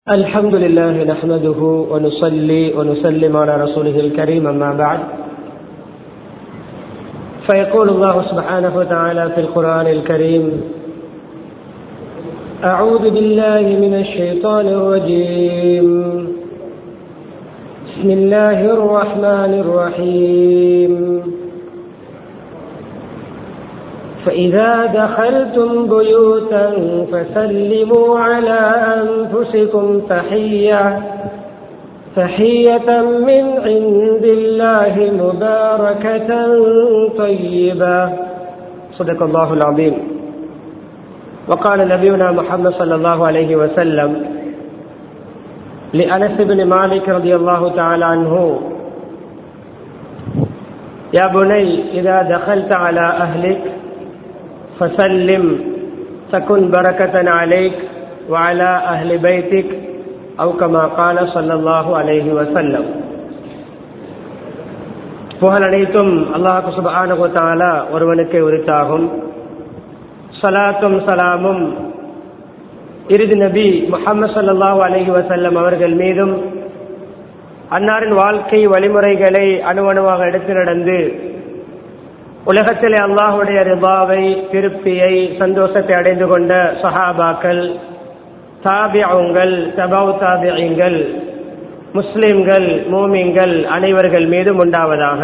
الحمد لله نحمده ونصلي ونسلم على رسوله الكريم أما بعد فيقول الله سبحانه وتعالى في القرآن الكريم أعوذ بالله من الشيطان الرجيم بسم الله الرحمن الرحيم فإذا دخلتم بيوتا فسلموا على أنفسكم تحية تحية من عند الله مباركة طيبة صدق الله العظيم وقال نبينا محمد صلى الله عليه وسلم لأنس بن مالك رضي الله تعالى عنه يا بني إذا دخلت على أهلك فسلم تكن بركة عليك وعلى أهل بيتك أو كما قال صلى الله عليه وسلم புகழ் அனைத்தும் அல்லாஹு சுபஹானஹு தஆலா ஒருவனுக்கு உரித்தாகும் சலாத்தும் சலாமும் இறுதி நபி முஹம்மது ஸல்லல்லாஹு அலைஹி வஸல்லம் அவர்கள் மீதும் அன்னாரின் வாழ்க்கை வழிமுறைகளை அணுவணுவாக எடுத்து நடந்து உலகத்திலே அல்லாஹுடைய ரிபாவை திருப்தியை சந்தோஷத்தை அடைந்து கொண்ட சஹாபாக்கள் தாபியங்கள் தபாவு தாபியங்கள் முஸ்லிம்கள் மூமிங்கள் அனைவர்கள் மீதும் உண்டாவதாக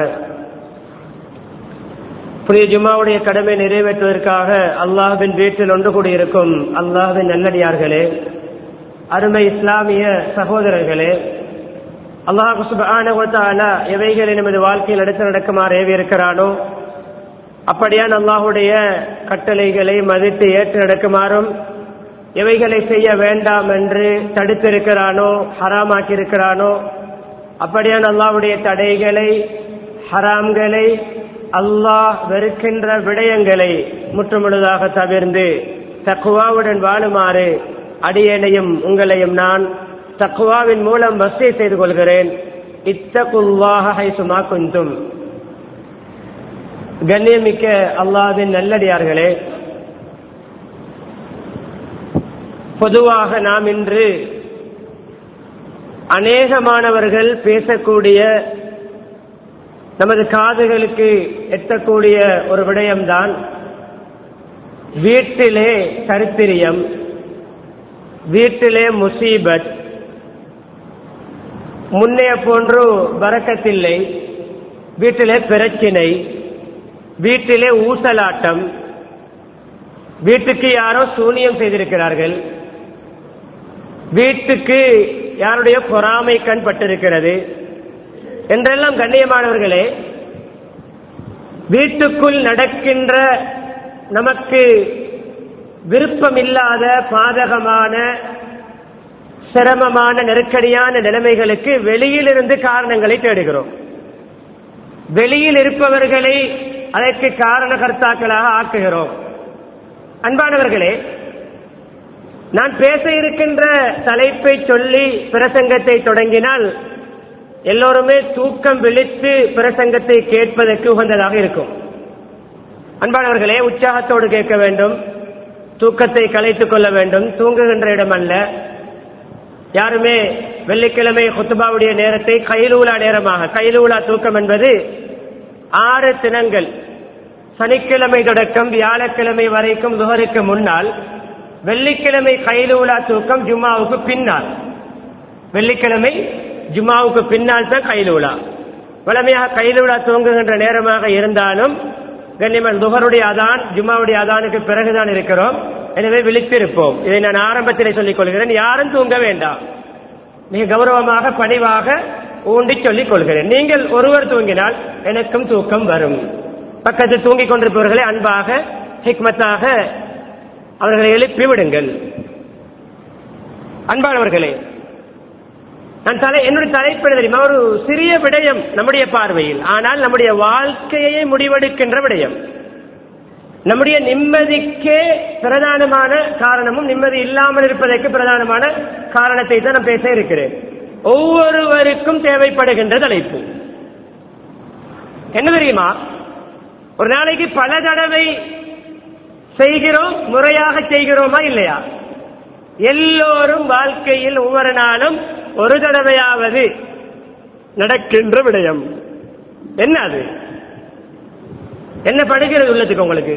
புரிய ஜும்மாவுடைய கடமை நிறைவேற்றுவதற்காக அல்லாஹின் வீட்டில் ஒன்று கூடியிருக்கும் அல்லாஹின் நல்லடியார்களே அருமை இஸ்லாமிய சகோதரர்களே அல்லாஹு சுபான எவைகளை நமது வாழ்க்கையில் எடுத்து நடக்குமாறு ஏவி இருக்கிறானோ அப்படியான் அல்லாஹுடைய கட்டளைகளை மதித்து ஏற்று நடக்குமாறும் எவைகளை செய்ய வேண்டாம் என்று தடுத்திருக்கிறானோ ஹராமாக்கி இருக்கிறானோ அப்படியான் அல்லாஹுடைய தடைகளை ஹராம்களை அல்லாஹ் வெறுக்கின்ற விடயங்களை முற்றுமுழுதாக தவிர்ந்து தக்குவாவுடன் வாழுமாறு அடியேனையும் உங்களையும் நான் தக்குவாவின் மூலம் வசதி செய்து கொள்கிறேன் இத்தகுல்லாக ஹைசுமா குந்தும் கண்ணியமிக்க அல்லாவின் நல்லடியார்களே பொதுவாக நாம் இன்று அநேகமானவர்கள் பேசக்கூடிய நமது காதுகளுக்கு எட்டக்கூடிய ஒரு விடயம்தான் வீட்டிலே கருத்திரியம் வீட்டிலே முசீபத் முன்னைய போன்று பறக்கத்தில்லை வீட்டிலே பிரச்சினை வீட்டிலே ஊசலாட்டம் வீட்டுக்கு யாரோ சூனியம் செய்திருக்கிறார்கள் வீட்டுக்கு யாருடைய பொறாமை கண் பட்டிருக்கிறது என்றெல்லாம் கண்ணியமானவர்களே வீட்டுக்குள் நடக்கின்ற நமக்கு விருப்பமில்லாத பாதகமான சிரமமான நெருக்கடியான நிலைமைகளுக்கு வெளியிலிருந்து காரணங்களை தேடுகிறோம் வெளியில் இருப்பவர்களை அதற்கு காரணகர்த்தாக்களாக ஆக்குகிறோம் அன்பானவர்களே நான் பேச இருக்கின்ற தலைப்பை சொல்லி பிரசங்கத்தை தொடங்கினால் எல்லோருமே தூக்கம் விழித்து பிரசங்கத்தை கேட்பதற்கு உகந்ததாக இருக்கும் அன்பானவர்களே உற்சாகத்தோடு கேட்க வேண்டும் தூக்கத்தை கலைத்துக் கொள்ள வேண்டும் தூங்குகின்ற இடம் அல்ல யாருமே வெள்ளிக்கிழமை குத்துபாவுடைய நேரத்தை கைலூலா நேரமாக கைலூலா தூக்கம் என்பது ஆறு தினங்கள் சனிக்கிழமை தொடக்கம் வியாழக்கிழமை வரைக்கும் துகருக்கு முன்னால் வெள்ளிக்கிழமை கைலூலா தூக்கம் ஜும்மாவுக்கு பின்னால் வெள்ளிக்கிழமை ஜும்மாவுக்கு பின்னால் தான் கைலூலா வளமையாக கைலூலா தூங்குகின்ற நேரமாக இருந்தாலும் கண்ணியமன் துகருடைய அதான் ஜும்மாவுடைய அதானுக்கு பிறகுதான் இருக்கிறோம் எனவே விழித்திருப்போம் இதை நான் ஆரம்பத்திலே சொல்லிக் கொள்கிறேன் யாரும் தூங்க வேண்டாம் மிக கௌரவமாக பணிவாக ஊண்டி சொல்லிக் கொள்கிறேன் நீங்கள் ஒருவர் தூங்கினால் எனக்கும் தூக்கம் வரும் பக்கத்தில் தூங்கிக் கொண்டிருப்பவர்களை அன்பாக ஹிக்மத்தாக அவர்களை எழுப்பி விடுங்கள் அன்பானவர்களே நான் தலை என்னுடைய தலைப்பு தெரியுமா ஒரு சிறிய விடயம் நம்முடைய பார்வையில் ஆனால் நம்முடைய வாழ்க்கையை முடிவெடுக்கின்ற விடயம் நம்முடைய நிம்மதிக்கே பிரதானமான காரணமும் நிம்மதி இல்லாமல் இருப்பதற்கு பிரதானமான காரணத்தை தான் நான் பேச இருக்கிறேன் ஒவ்வொருவருக்கும் தேவைப்படுகின்ற தலைப்பு என்ன தெரியுமா ஒரு நாளைக்கு பல தடவை செய்கிறோம் முறையாக செய்கிறோமா இல்லையா எல்லோரும் வாழ்க்கையில் ஒவ்வொரு நாளும் ஒரு தடவையாவது நடக்கின்ற விடயம் என்ன அது என்ன படுகிறது உள்ளத்துக்கு உங்களுக்கு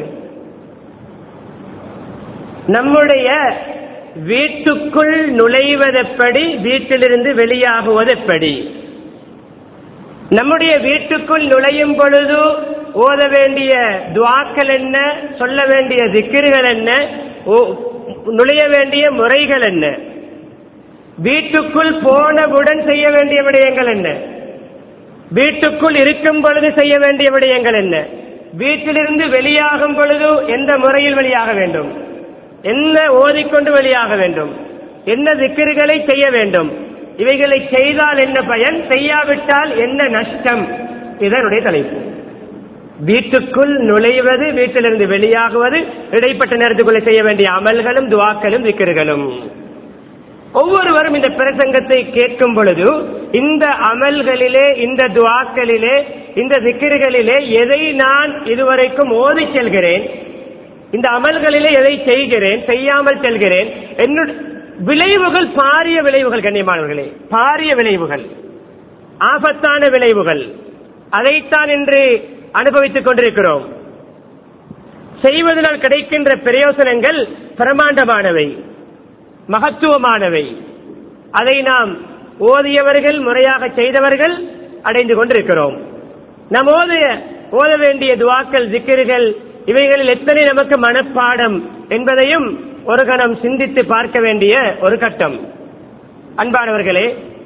நம்முடைய வீட்டுக்குள் நுழைவதெப்படி வீட்டிலிருந்து வெளியாகுவது எப்படி நம்முடைய வீட்டுக்குள் நுழையும் பொழுது ஓத வேண்டிய துவாக்கள் என்ன சொல்ல வேண்டிய திக்கிர்கள் என்ன ஓ- நுழைய வேண்டிய முறைகள் என்ன வீட்டுக்குள் போனவுடன் செய்ய வேண்டிய விடயங்கள் என்ன வீட்டுக்குள் இருக்கும் பொழுது செய்ய வேண்டிய விடயங்கள் என்ன வீட்டிலிருந்து வெளியாகும் பொழுது எந்த முறையில் வெளியாக வேண்டும் என்ன ஓதிக்கொண்டு வெளியாக வேண்டும் என்ன திக்கிர்களை செய்ய வேண்டும் இவைகளை செய்தால் என்ன பயன் செய்யாவிட்டால் என்ன நஷ்டம் இதனுடைய தலைப்பு வீட்டுக்குள் நுழைவது வீட்டிலிருந்து வெளியாகுவது இடைப்பட்ட நேரத்துக்குள்ளே செய்ய வேண்டிய அமல்களும் துவாக்களும் திக்கிர்களும் ஒவ்வொருவரும் இந்த பிரசங்கத்தை கேட்கும் பொழுது இந்த அமல்களிலே இந்த துவாக்களிலே இந்த திக்கிர்களிலே எதை நான் இதுவரைக்கும் ஓதி செல்கிறேன் இந்த அமல்களிலே எதை செய்கிறேன் செய்யாமல் செல்கிறேன் என்னுடைய விளைவுகள் பாரிய விளைவுகள் கண்ணியமானவர்களே பாரிய விளைவுகள் ஆபத்தான விளைவுகள் அதைத்தான் இன்று அனுபவித்துக் கொண்டிருக்கிறோம் செய்வதனால் கிடைக்கின்ற பிரயோசனங்கள் பிரமாண்டமானவை மகத்துவமானவை அதை நாம் ஓதியவர்கள் முறையாக செய்தவர்கள் அடைந்து கொண்டிருக்கிறோம் நாம் ஓதிய ஓத வேண்டிய துவாக்கள் திக்கிர்கள் இவைகளில் எத்தனை நமக்கு மனப்பாடம் என்பதையும் ஒரு கணம் சிந்தித்து பார்க்க வேண்டிய ஒரு கட்டம் அன்பானவர்களே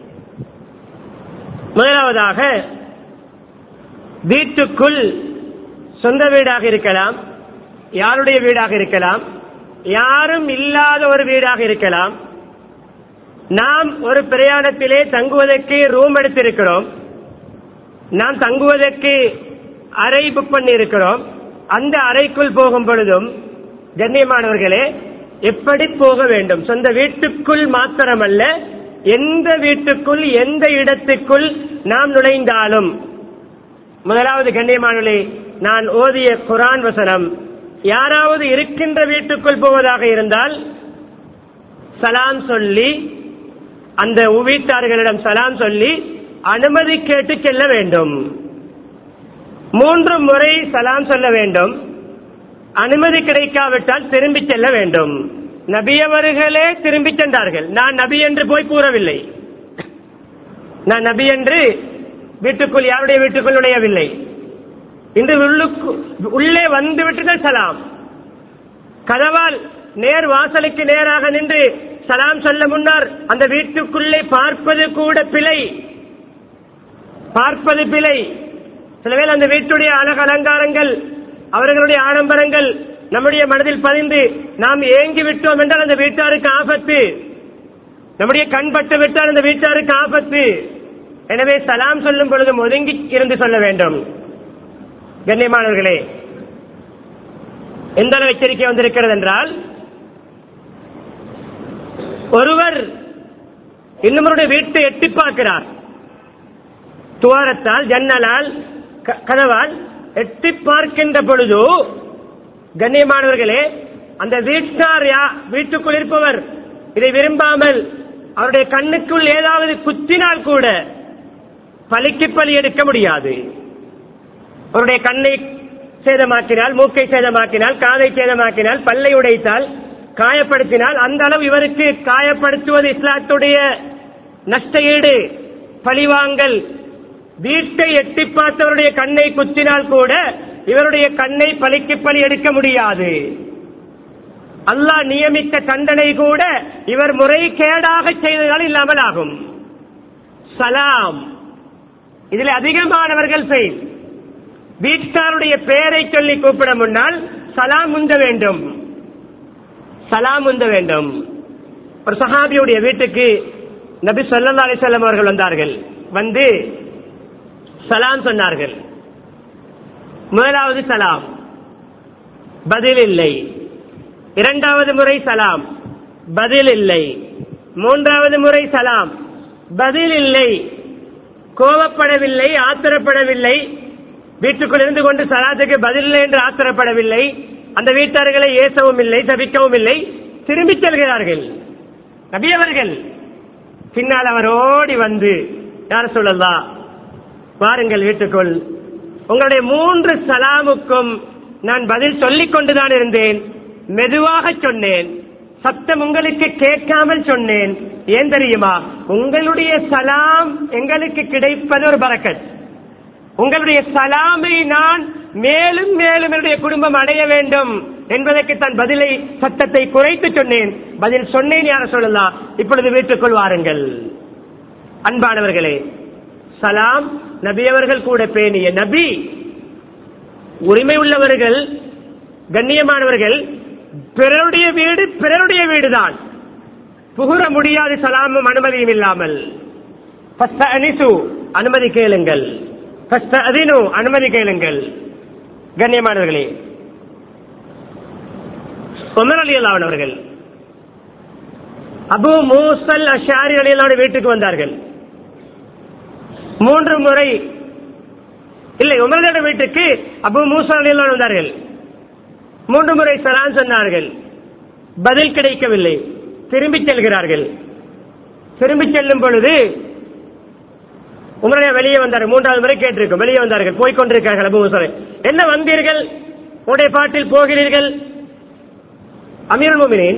முதலாவதாக வீட்டுக்குள் சொந்த வீடாக இருக்கலாம் யாருடைய வீடாக இருக்கலாம் யாரும் இல்லாத ஒரு வீடாக இருக்கலாம் நாம் ஒரு பிரயாணத்திலே தங்குவதற்கு ரூம் எடுத்திருக்கிறோம் நாம் தங்குவதற்கு அறை புக் பண்ணி இருக்கிறோம் அந்த அறைக்குள் போகும் பொழுதும் கண்ணியமானவர்களே எப்படி போக வேண்டும் சொந்த வீட்டுக்குள் மாத்திரமல்ல எந்த வீட்டுக்குள் எந்த இடத்துக்குள் நாம் நுழைந்தாலும் முதலாவது கண்ணியமானவர்களே நான் ஓதிய குரான் வசனம் யாராவது இருக்கின்ற வீட்டுக்குள் போவதாக இருந்தால் சலாம் சொல்லி அந்த வீட்டார்களிடம் சலாம் சொல்லி அனுமதி கேட்டு செல்ல வேண்டும் மூன்று முறை சலாம் சொல்ல வேண்டும் அனுமதி கிடைக்காவிட்டால் திரும்பி செல்ல வேண்டும் நபியவர்களே திரும்பி சென்றார்கள் நான் நபி என்று போய் கூறவில்லை நான் நபி என்று வீட்டுக்குள் யாருடைய வீட்டுக்குள் நுழையவில்லை இன்று உள்ளுக்கு உள்ளே வந்து விட்டுதான் சலாம் கதவால் நேர் வாசலுக்கு நேராக நின்று சலாம் சொல்ல முன்னர் அந்த வீட்டுக்குள்ளே பார்ப்பது கூட பிழை பார்ப்பது பிழை சில வேளை அந்த வீட்டுடைய அழகு அலங்காரங்கள் அவர்களுடைய ஆடம்பரங்கள் நம்முடைய மனதில் பதிந்து நாம் ஏங்கி விட்டோம் என்றால் அந்த வீட்டாருக்கு ஆபத்து நம்முடைய கண் பட்டு விட்டால் அந்த வீட்டாருக்கு ஆபத்து எனவே சலாம் சொல்லும் பொழுதும் ஒதுங்கி இருந்து சொல்ல வேண்டும் கண்ணியமானவர்களே எந்த அளவு எச்சரிக்கை வந்திருக்கிறது என்றால் ஒருவர் இன்னொருடைய வீட்டை எட்டி பார்க்கிறார் துவாரத்தால் ஜன்னலால் க- கதவால் எட்டி பார்க்கின்ற பொழுது கண்ணியமானவர்களே அந்த வீட்டார் யா வீட்டுக்குள் இருப்பவர் இதை விரும்பாமல் அவருடைய கண்ணுக்குள் ஏதாவது குத்தினால் கூட பலிக்கு பலி எடுக்க முடியாது அவருடைய கண்ணை சேதமாக்கினால் மூக்கை சேதமாக்கினால் காதை சேதமாக்கினால் பல்லை உடைத்தால் காயப்படுத்தினால் அந்த அளவு இவருக்கு காயப்படுத்துவது இஸ்லாத்துடைய நஷ்ட ஈடு பழிவாங்கல் வீட்டை எட்டி பார்த்தவருடைய கண்ணை குத்தினால் கூட இவருடைய கண்ணை பலிக்கு பலி எடுக்க முடியாது அல்லாஹ் நியமித்த தண்டனை கூட இவர் முறைகேடாக செய்ததால் இல்லாமல் ஆகும் சலாம் இதில் அதிகமானவர்கள் செய் வீட்டாருடைய பெயரை சொல்லி கூப்பிட முன்னால் சலாம் முந்த வேண்டும் சலாம் முந்த வேண்டும் ஒரு சஹாபியுடைய வீட்டுக்கு நபி ஸல்லல்லாஹு அலைஹி வஸல்லம் அவர்கள் வந்தார்கள் வந்து சலாம் சொன்னார்கள் முதலாவது சலாம் பதில் இல்லை இரண்டாவது முறை சலாம் பதில் இல்லை மூன்றாவது முறை சலாம் பதில் இல்லை கோபப்படவில்லை ஆத்திரப்படவில்லை வீட்டுக்குள் இருந்து கொண்டு சலாத்துக்கு பதில் இல்லை என்று ஆத்திரப்படவில்லை அந்த வீட்டார்களை ஏசவும் இல்லை தவிக்கவும் இல்லை திரும்பிச் செல்கிறார்கள் நபி அவர்கள் பின்னால் அவர் ஓடி வந்து யார சொல்லலாம் வாருங்கள் வீட்டுக்குள் உங்களுடைய மூன்று சலாமுக்கும் நான் பதில் சொல்லிக் கொண்டுதான் இருந்தேன் மெதுவாக சொன்னேன் சத்தம் உங்களுக்கு கேட்காமல் சொன்னேன் ஏன் தெரியுமா உங்களுடைய சலாம் எங்களுக்கு கிடைப்பது ஒரு பரக்கத் உங்களுடைய சலாமை நான் மேலும் மேலும் என்னுடைய குடும்பம் அடைய வேண்டும் என்பதற்கு தான் பதிலை சத்தத்தை குறைத்து சொன்னேன் பதில் சொன்னேன் யார சொல்லலாம் இப்பொழுது வீட்டுக்குள் வாருங்கள் அன்பானவர்களே சலாம் நபி அவர்கள் கூட பேணிய நபி உரிமை உள்ளவர்கள் கண்ணியமானவர்கள் பிறருடைய வீடு பிறருடைய வீடுதான் புகுற முடியாது சலாமும் அனுமதியும் இல்லாமல் ஃபஸ்தஅனிசு, அனுமதி கேளுங்கள் ஃபஸ்தஅதினு, அனுமதி கேளுங்கள் கண்ணியமானவர்களே உமர் அலி அவர்கள் அபு மூசல் அஷாரி அலி வீட்டுக்கு வந்தார்கள் மூன்று முறை இல்லை உமரோட வீட்டுக்கு அபு மூசா அலி வந்தார்கள் மூன்று முறை சலான் சொன்னார்கள் பதில் கிடைக்கவில்லை திரும்பி செல்கிறார்கள் திரும்பி செல்லும் பொழுது உங்களுடைய வெளியே வந்தார்கள் மூன்றாவது முறை கேட்டிருக்கும் வெளியே வந்தார்கள் போய்க் கொண்டிருக்கிறார்கள் அபு மூசா என்ன வந்தீர்கள் உடைய பாட்டில் போகிறீர்கள் அமீருல் முமினின்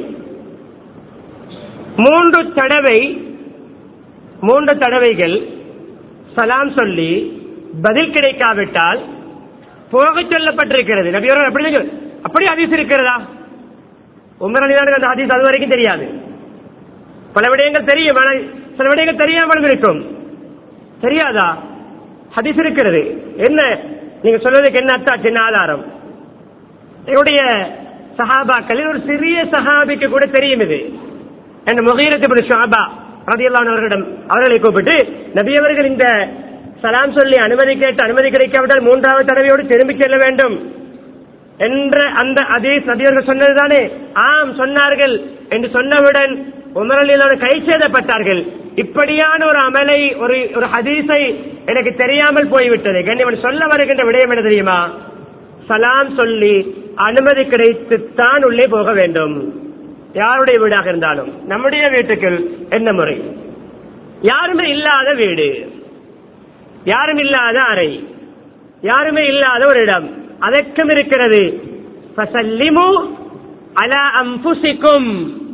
மூன்று தடவை மூன்று தடவைகள் சலாம் சொல்லி பதில் கிடைக்காவிட்டால் போக சொல்லப்பட்டிருக்கிறது நபியவர்கள் அப்படி இல்லைங்க. அப்படி ஹதீஸ் இருக்கிறதா உமர் அலிதானுக்கு அந்த ஹதீஸ் அது வரைக்கும் தெரியாது பல விடயங்கள் தெரியும் ஆனால் சில விடயங்கள் தெரியாமல் இருக்கும் தெரியாதா ஹதீஸ் இருக்கிறது என்ன நீங்க சொல்வதற்கு என்ன அத்தாச்சு என்ன ஆதாரம் என்னுடைய சஹாபாக்களில் ஒரு சிறிய சஹாபிக்கு கூட தெரியும் இது என் முகீரத்து ஷாபா ரதியல்லான் அவர்களிடம் அவர்களை கூப்பிட்டு நபி அவர்கள் இந்த சலாம் சொல்லி அனுமதி கேட்டு அனுமதி கிடைக்காவிட்டால் மூன்றாவது தடவையோடு திரும்பி செல்ல வேண்டும் என்ற அந்த அதீஸ் நபியர்கள் சொன்னதுதானே ஆம் சொன்னார்கள் என்று சொன்னவுடன் உமரலிலான கை சேதப்பட்டார்கள் இப்படியான ஒரு அமலை ஒரு ஒரு ஹதீஸை எனக்கு தெரியாமல் போய்விட்டது கண்ணியவன் சொல்ல வருகின்ற விடயம் என்ன தெரியுமா சலாம் சொல்லி அனுமதி கிடைத்துத்தான் உள்ளே போக வேண்டும் யாருடைய வீடாக இருந்தாலும் நம்முடைய வீட்டுக்கு என்ன முறை யாருமே இல்லாத வீடு யாரும் இல்லாத அறை யாருமே இல்லாத ஒரு இடம் அதற்கும் இருக்கிறது ஃபசல்லிமு அலா அம்புசிக்கும்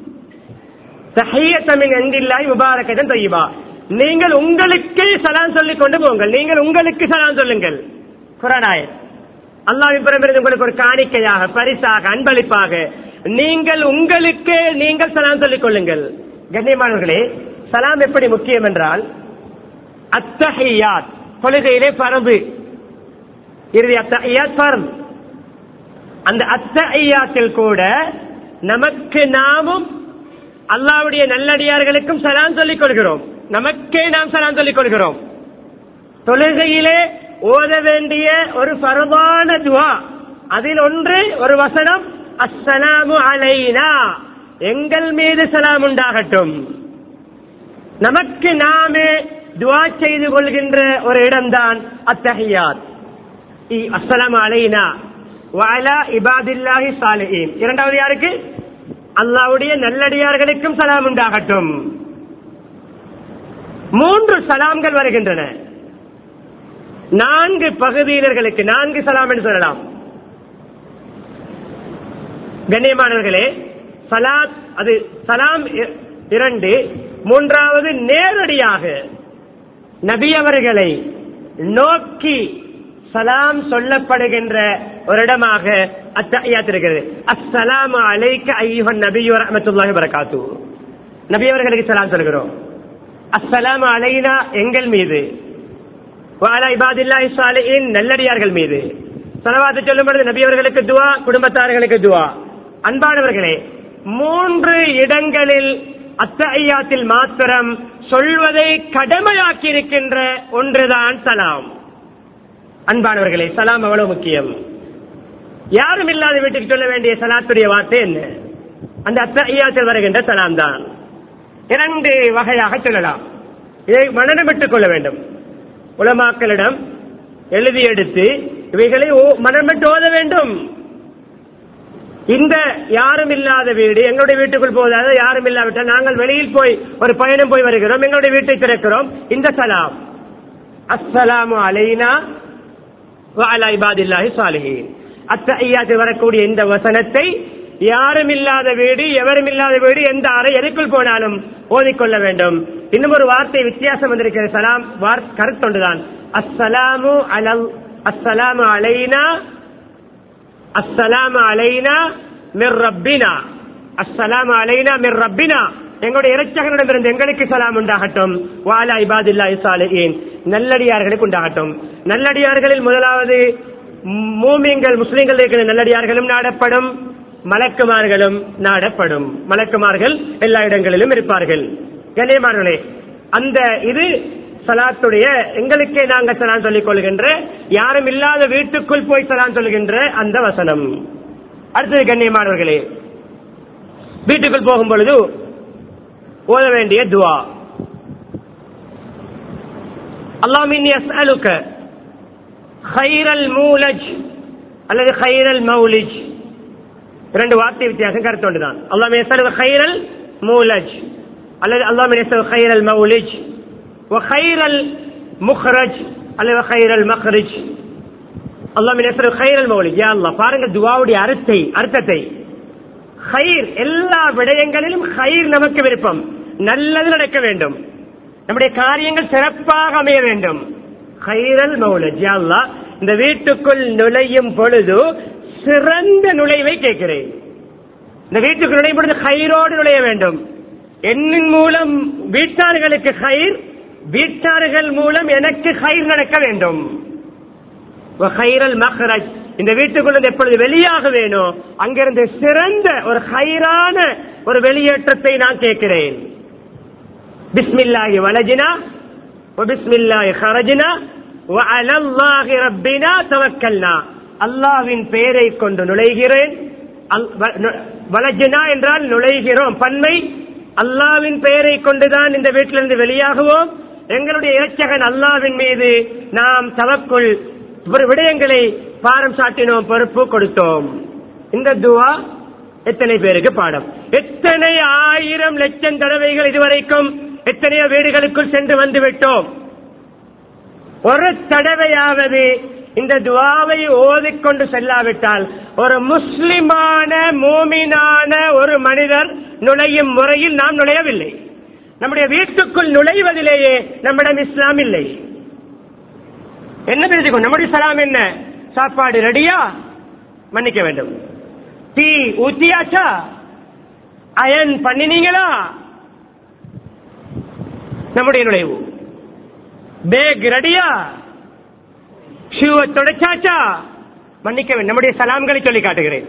தஹியத்த மின் இந்தில்லாஹி முபாரக்கத்தன் தய்யிபா நீங்கள் உங்களுக்கே சலாம் சொல்லிக் கொண்டு போங்கள் நீங்கள் உங்களுக்கு சலாம் சொல்லுங்கள் குரானாய் அல்லாஹ்வின் புறமிருந்து உங்களுக்கு ஒரு காணிக்கையாக பரிசாக அன்பளிப்பாக நீங்கள் உங்களுக்கே நீங்கள் சலாம் சொல்லிக் கொள்ளுங்கள் கண்ணியமானவர்களே சலாம் எப்படி முக்கியம் என்றால் அத்தஹியாத் தொழுகையிலே பரம்பு இறுதி அத்தஹியாத் பரம் அந்த அத்தஹியாத்தில் கூட நமக்கு நாமும் அல்லாவுடைய நல்லடியார்களுக்கும் சலாம் சொல்லிக் கொள்கிறோம் நமக்கே நாம் சலாம் சொல்லிக் கொள்கிறோம் தொழுகையிலே ஓத வேண்டிய ஒரு பரவான துவா அதில் ஒன்று ஒரு வசனம் அஸ்ஸலாமு அலைனா எங்கள் மீது சலாம் உண்டாகட்டும் நமக்கு நாமே துவா செய்து கொள்கின்ற ஒரு இடம்தான் அத்தஹியாத் அஸ்ஸலாமு அலைனா வஅலா இபாதில்லாஹி சாலிஹீன் இரண்டாவது யாருக்கு அல்லாஹ்வுடைய நல்லடியார்களுக்கும் சலாம் உண்டாகட்டும் மூன்று சலாம்கள் வருகின்றன நான்கு பகுதியினர்களுக்கு நான்கு சலாம் என்று சொல்லலாம் கண்ணியமானவர்களே சலாத் அது சலாம் இ- இரண்டு மூன்றாவது நேரடியாக நபி அவர்களை நோக்கி சலாம் சொல்லப்படுகின்ற ஒரு இடமாக அத்தஹியாத் இருக்கிறது அஸ்ஸலாமு அலைக்க ஐயுஹன் நபியு ரஹ்மத்துல்லாஹி வரகாத்து நபி அவர்களுக்கு சலாம் சொல்கிறோம் அஸ்ஸலாமு அலைனா எங்கள் மீது வாலா இபாதில்லாஹி ஸாலிஹீன் நல்லடியார்கள் மீது ஸலவாத்து சொல்லும் பொழுது நபி அவர்களுக்கு துஆ குடும்பத்தார்களுக்கு துஆ அன்பானவர்களே மூன்று இடங்களில் அத்தஹியாத்தில் மாத்திரம் சொல்வதை கடமையாக்கி இருக்கின்ற ஒன்றுதான் சலாம் அன்பானவர்களே சலாம் அவ்வளவு முக்கியம் யாரும் இல்லாத வீட்டுக்கு சொல்ல வேண்டிய சலாத்துடைய வார்த்தை என்ன அந்த அத்தஹியாத்தில் வருகின்ற சலாம் தான் இரண்டு வகையாக சொல்லலாம் இதை மனநமிட்டுக் கொள்ள வேண்டும் உலமாக்களிடம் எழுதி எடுத்து இவைகளை ஓ- மனமிட்டு ஓத வேண்டும் இந்த யாரும் இல்லாத வீடு எங்களுடைய வீட்டுக்குள் போவதாக யாரும் இல்லாவிட்டால் நாங்கள் வெளியில் போய் ஒரு பயணம் போய் வருகிறோம் எங்களுடைய வீட்டை திறக்கிறோம் இந்த சலாம் அஸ்ஸலாமு அலைனா வஅலா இபாதில்லாஹி சாலிஹீன் அத்தஹியாத்து வரக்கூடிய இந்த வசனத்தை யாரும் இல்லாத வீடு எவரும் இல்லாத வீடு எந்த அறை எதுக்குள் போனாலும் ஓதிக்கொள்ள வேண்டும் இன்னும் ஒரு வார்த்தை வித்தியாசம் வந்திருக்கிறது சலாம் வார் கருத்தொண்டுதான் அஸ்ஸலாமு அலல் அஸ்ஸலாமு அலைனா அஸ்ஸலாமு அலைனா மிர் ரப்பினா அஸ்ஸலாமு அலைனா மிர் ரப்பினா எங்களுடைய இறைச்சகனிடமிருந்து எங்களுக்கு சலாம் உண்டாகட்டும் வாலா இபாதில்லா சாலிஹீன் நல்லடியார்களுக்கு உண்டாகட்டும் நல்லடியார்களில் முதலாவது மூமியங்கள் முஸ்லிம்கள் இருக்கிற நல்லடியார்களும் நாடப்படும் மலக்குமார்களும் நாடப்படும் மலக்குமார்கள் எல்லா இடங்களிலும் இருப்பார்கள் கண்ணியமானவர்களே அந்த இது சலாத்துடைய எங்களுக்கே நாங்கள் சலான் சொல்லிக் கொள்கின்ற யாரும் இல்லாத வீட்டுக்குள் போய் சலான் சொல்கின்ற அந்த வசனம் அடுத்தது கண்ணியமானவர்களே வீட்டுக்குள் போகும் பொழுது ஓத வேண்டிய துவா அல்லாமின் அலுக்க ஹைரல் மூலஜ் அல்லது ஹைரல் மௌலிஜ் இரண்டு வார்த்தை வித்தியாசம் கருத்து ஒன்றுதான் அல்லாமே ஹைரல் மூலஜ் அல்லது அல்லாமின் ஹைரல் மௌலிஜ் وخير المخرج அல்லது خير المخرج அல்லாஹ் மின் யஸ்ரு خير المولد யா அல்லாஹ் பாருங்க துஆவுடைய அர்த்தத்தை அர்த்தத்தை خير எல்லா விடயங்களிலும் خير நமக்கு விருப்பம் நல்லது நடக்க வேண்டும் நம்முடைய காரியங்கள் சிறப்பாக அமைய வேண்டும் خير المولد யா அல்லாஹ் இந்த வீட்டுக்குள் நுழையும் பொழுது சிறந்த நுழைவை கேட்கிறேன் இந்த வீட்டுக்கு நுழையும் பொழுது கயிறோடு நுழைய வேண்டும் என்னின் மூலம் வீட்டார்களுக்கு கயிர் வீட்டார்கள் மூலம் எனக்கு கயிர் நடக்க வேண்டும் மஹரஜ் இந்த வீட்டுக்குள்ள எப்பொழுது வெளியாக வேணும் அங்கிருந்து சிறந்த ஒரு ஹைரான ஒரு வெளியேற்றத்தை நான் கேட்கிறேன் பிஸ்மில்லாஹி வலஜினா பிஸ்மில்லாஹி ஹரஜினா வஅலல்லாஹி ரப்பினா தவக்கல்னா அல்லாஹ்வின் பெயரை கொண்டு நுழைகிறேன் வலஜினா என்றால் நுழைகிறோம் பன்மை அல்லாவின் பெயரை கொண்டுதான் இந்த வீட்டிலிருந்து வெளியாகுவோம் எங்களுடைய இறைச்சகன் அல்லாவின் மீது நாம் தவக்குள் ஒரு விடயங்களை பாரம் சாட்டினோம் பொறுப்பு கொடுத்தோம் இந்த துவா எத்தனை பேருக்கு பாடம் எத்தனை ஆயிரம் லட்சம் தடவைகள் இதுவரைக்கும் எத்தனையோ வீடுகளுக்குள் சென்று வந்து விட்டோம் ஒரு தடவையாவது இந்த துவாவை ஓதிக்கொண்டு செல்லாவிட்டால் ஒரு முஸ்லிமான மூமினான ஒரு மனிதர் நுழையும் முறையில் நாம் நுழையவில்லை நம்முடைய வீட்டுக்குள் நுழைவதிலேயே நம்மிடம் இஸ்லாம் இல்லை என்ன தெரிஞ்சுக்கோ நம்முடைய சலாம் என்ன சாப்பாடு ரெடியா மன்னிக்க வேண்டும் டீ ஊத்தியாச்சா அயன் பண்ணினீங்களா நம்முடைய நுழைவு பேக் ரெடியா ஷூவை தொடச்சாச்சா மன்னிக்க வேண்டும் நம்முடைய சலாம்களை சொல்லி காட்டுகிறேன்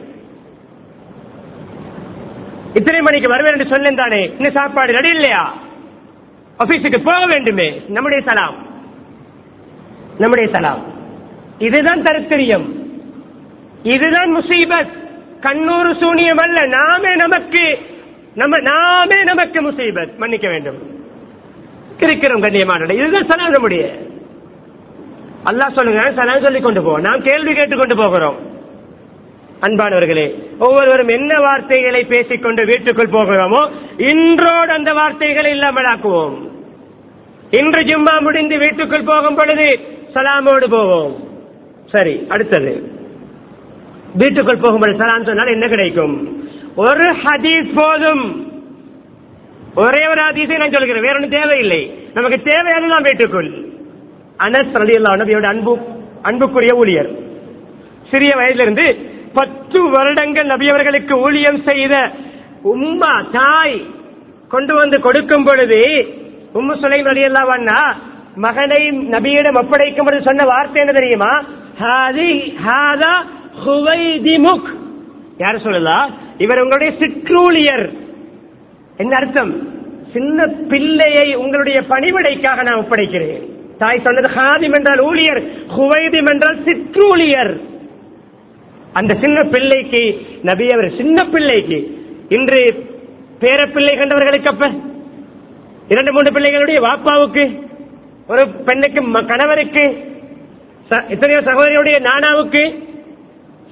இத்தனை மணிக்கு வருவேன் என்று சொன்னேன் தானே இன்னும் சாப்பாடு ரெடி இல்லையா ஆபீஸுக்கு போக வேண்டுமே நம்முடைய சலாம் நம்முடைய சலாம் இதுதான் தருத்திரியம் இதுதான் முசீபத் கண்ணூறு சூனியம் அல்ல நாமே நமக்கு நம்ம நாமே நமக்கு முசீபத் மன்னிக்க வேண்டும் இருக்கிறோம் கண்ணியமான இதுதான் சலாம் நம்முடைய அல்லாஹ் சொல்லுங்க சலாம் சொல்லி கொண்டு போவோம் நாம் கேள்வி கேட்டுக்கொண்டு போகிறோம் அன்பானவர்களே ஒவ்வொருவரும் என்ன வார்த்தைகளை பேசிக்கொண்டு வீட்டுக்குள் போகிறோமோ இன்றோடு அந்த வார்த்தைகளை இல்லாமல் ஆக்குவோம் இன்று ஜும்மா முடிந்து வீட்டுக்குள் போகும் பொழுது சலாமோடு போவோம் சரி அடுத்தது வீட்டுக்குள் போகும்போது சலாம் சொன்னால் என்ன கிடைக்கும் ஒரு ஹதீஸ் போதும் ஒரே ஒரு ஹதீஸை நான் சொல்கிறேன் வேற ஒன்றும் தேவையில்லை நமக்கு தேவையானதான் வீட்டுக்குள் அனஸ் ரலியல்லாஹு நபியோட அன்பு அன்புக்குரிய ஊழியர் சிறிய வயதிலிருந்து பத்து வருடங்கள் நபியவர்களுக்கு ஊழியம் செய்த உம்மா தாய் கொண்டு வந்து கொடுக்கும் பொழுது உம்மு சுலைம் ரலியல்லாஹு அன்ஹா மகனை நபியிடம் ஒப்படைக்கும் பொழுது சொன்ன வார்த்தை என்ன தெரியுமா ஹாதி ஹாதா ஹுவைதிமுக் யார் சொல்லலாம் இவர் உங்களுடைய சிற்றூழியர் என்ன அர்த்தம் சின்ன பிள்ளையை உங்களுடைய பணிவிடைக்காக நான் ஒப்படைக்கிறேன் தாய் சொன்னது ஹாதிம் என்றால் ஊழியர் ஹுவைதிம் என்றால் சிற்றூழியர் அந்த சின்ன பிள்ளைக்கு நபி அவர் சின்ன பிள்ளைக்கு இன்று பேர பிள்ளை கண்டவர்களுக்கு அப்ப இரண்டு மூன்று பிள்ளைகளுடைய வாப்பாவுக்கு ஒரு பெண்ணுக்கு ம- கணவருக்கு ச- எத்தனையோ சகோதரியுடைய நானாவுக்கு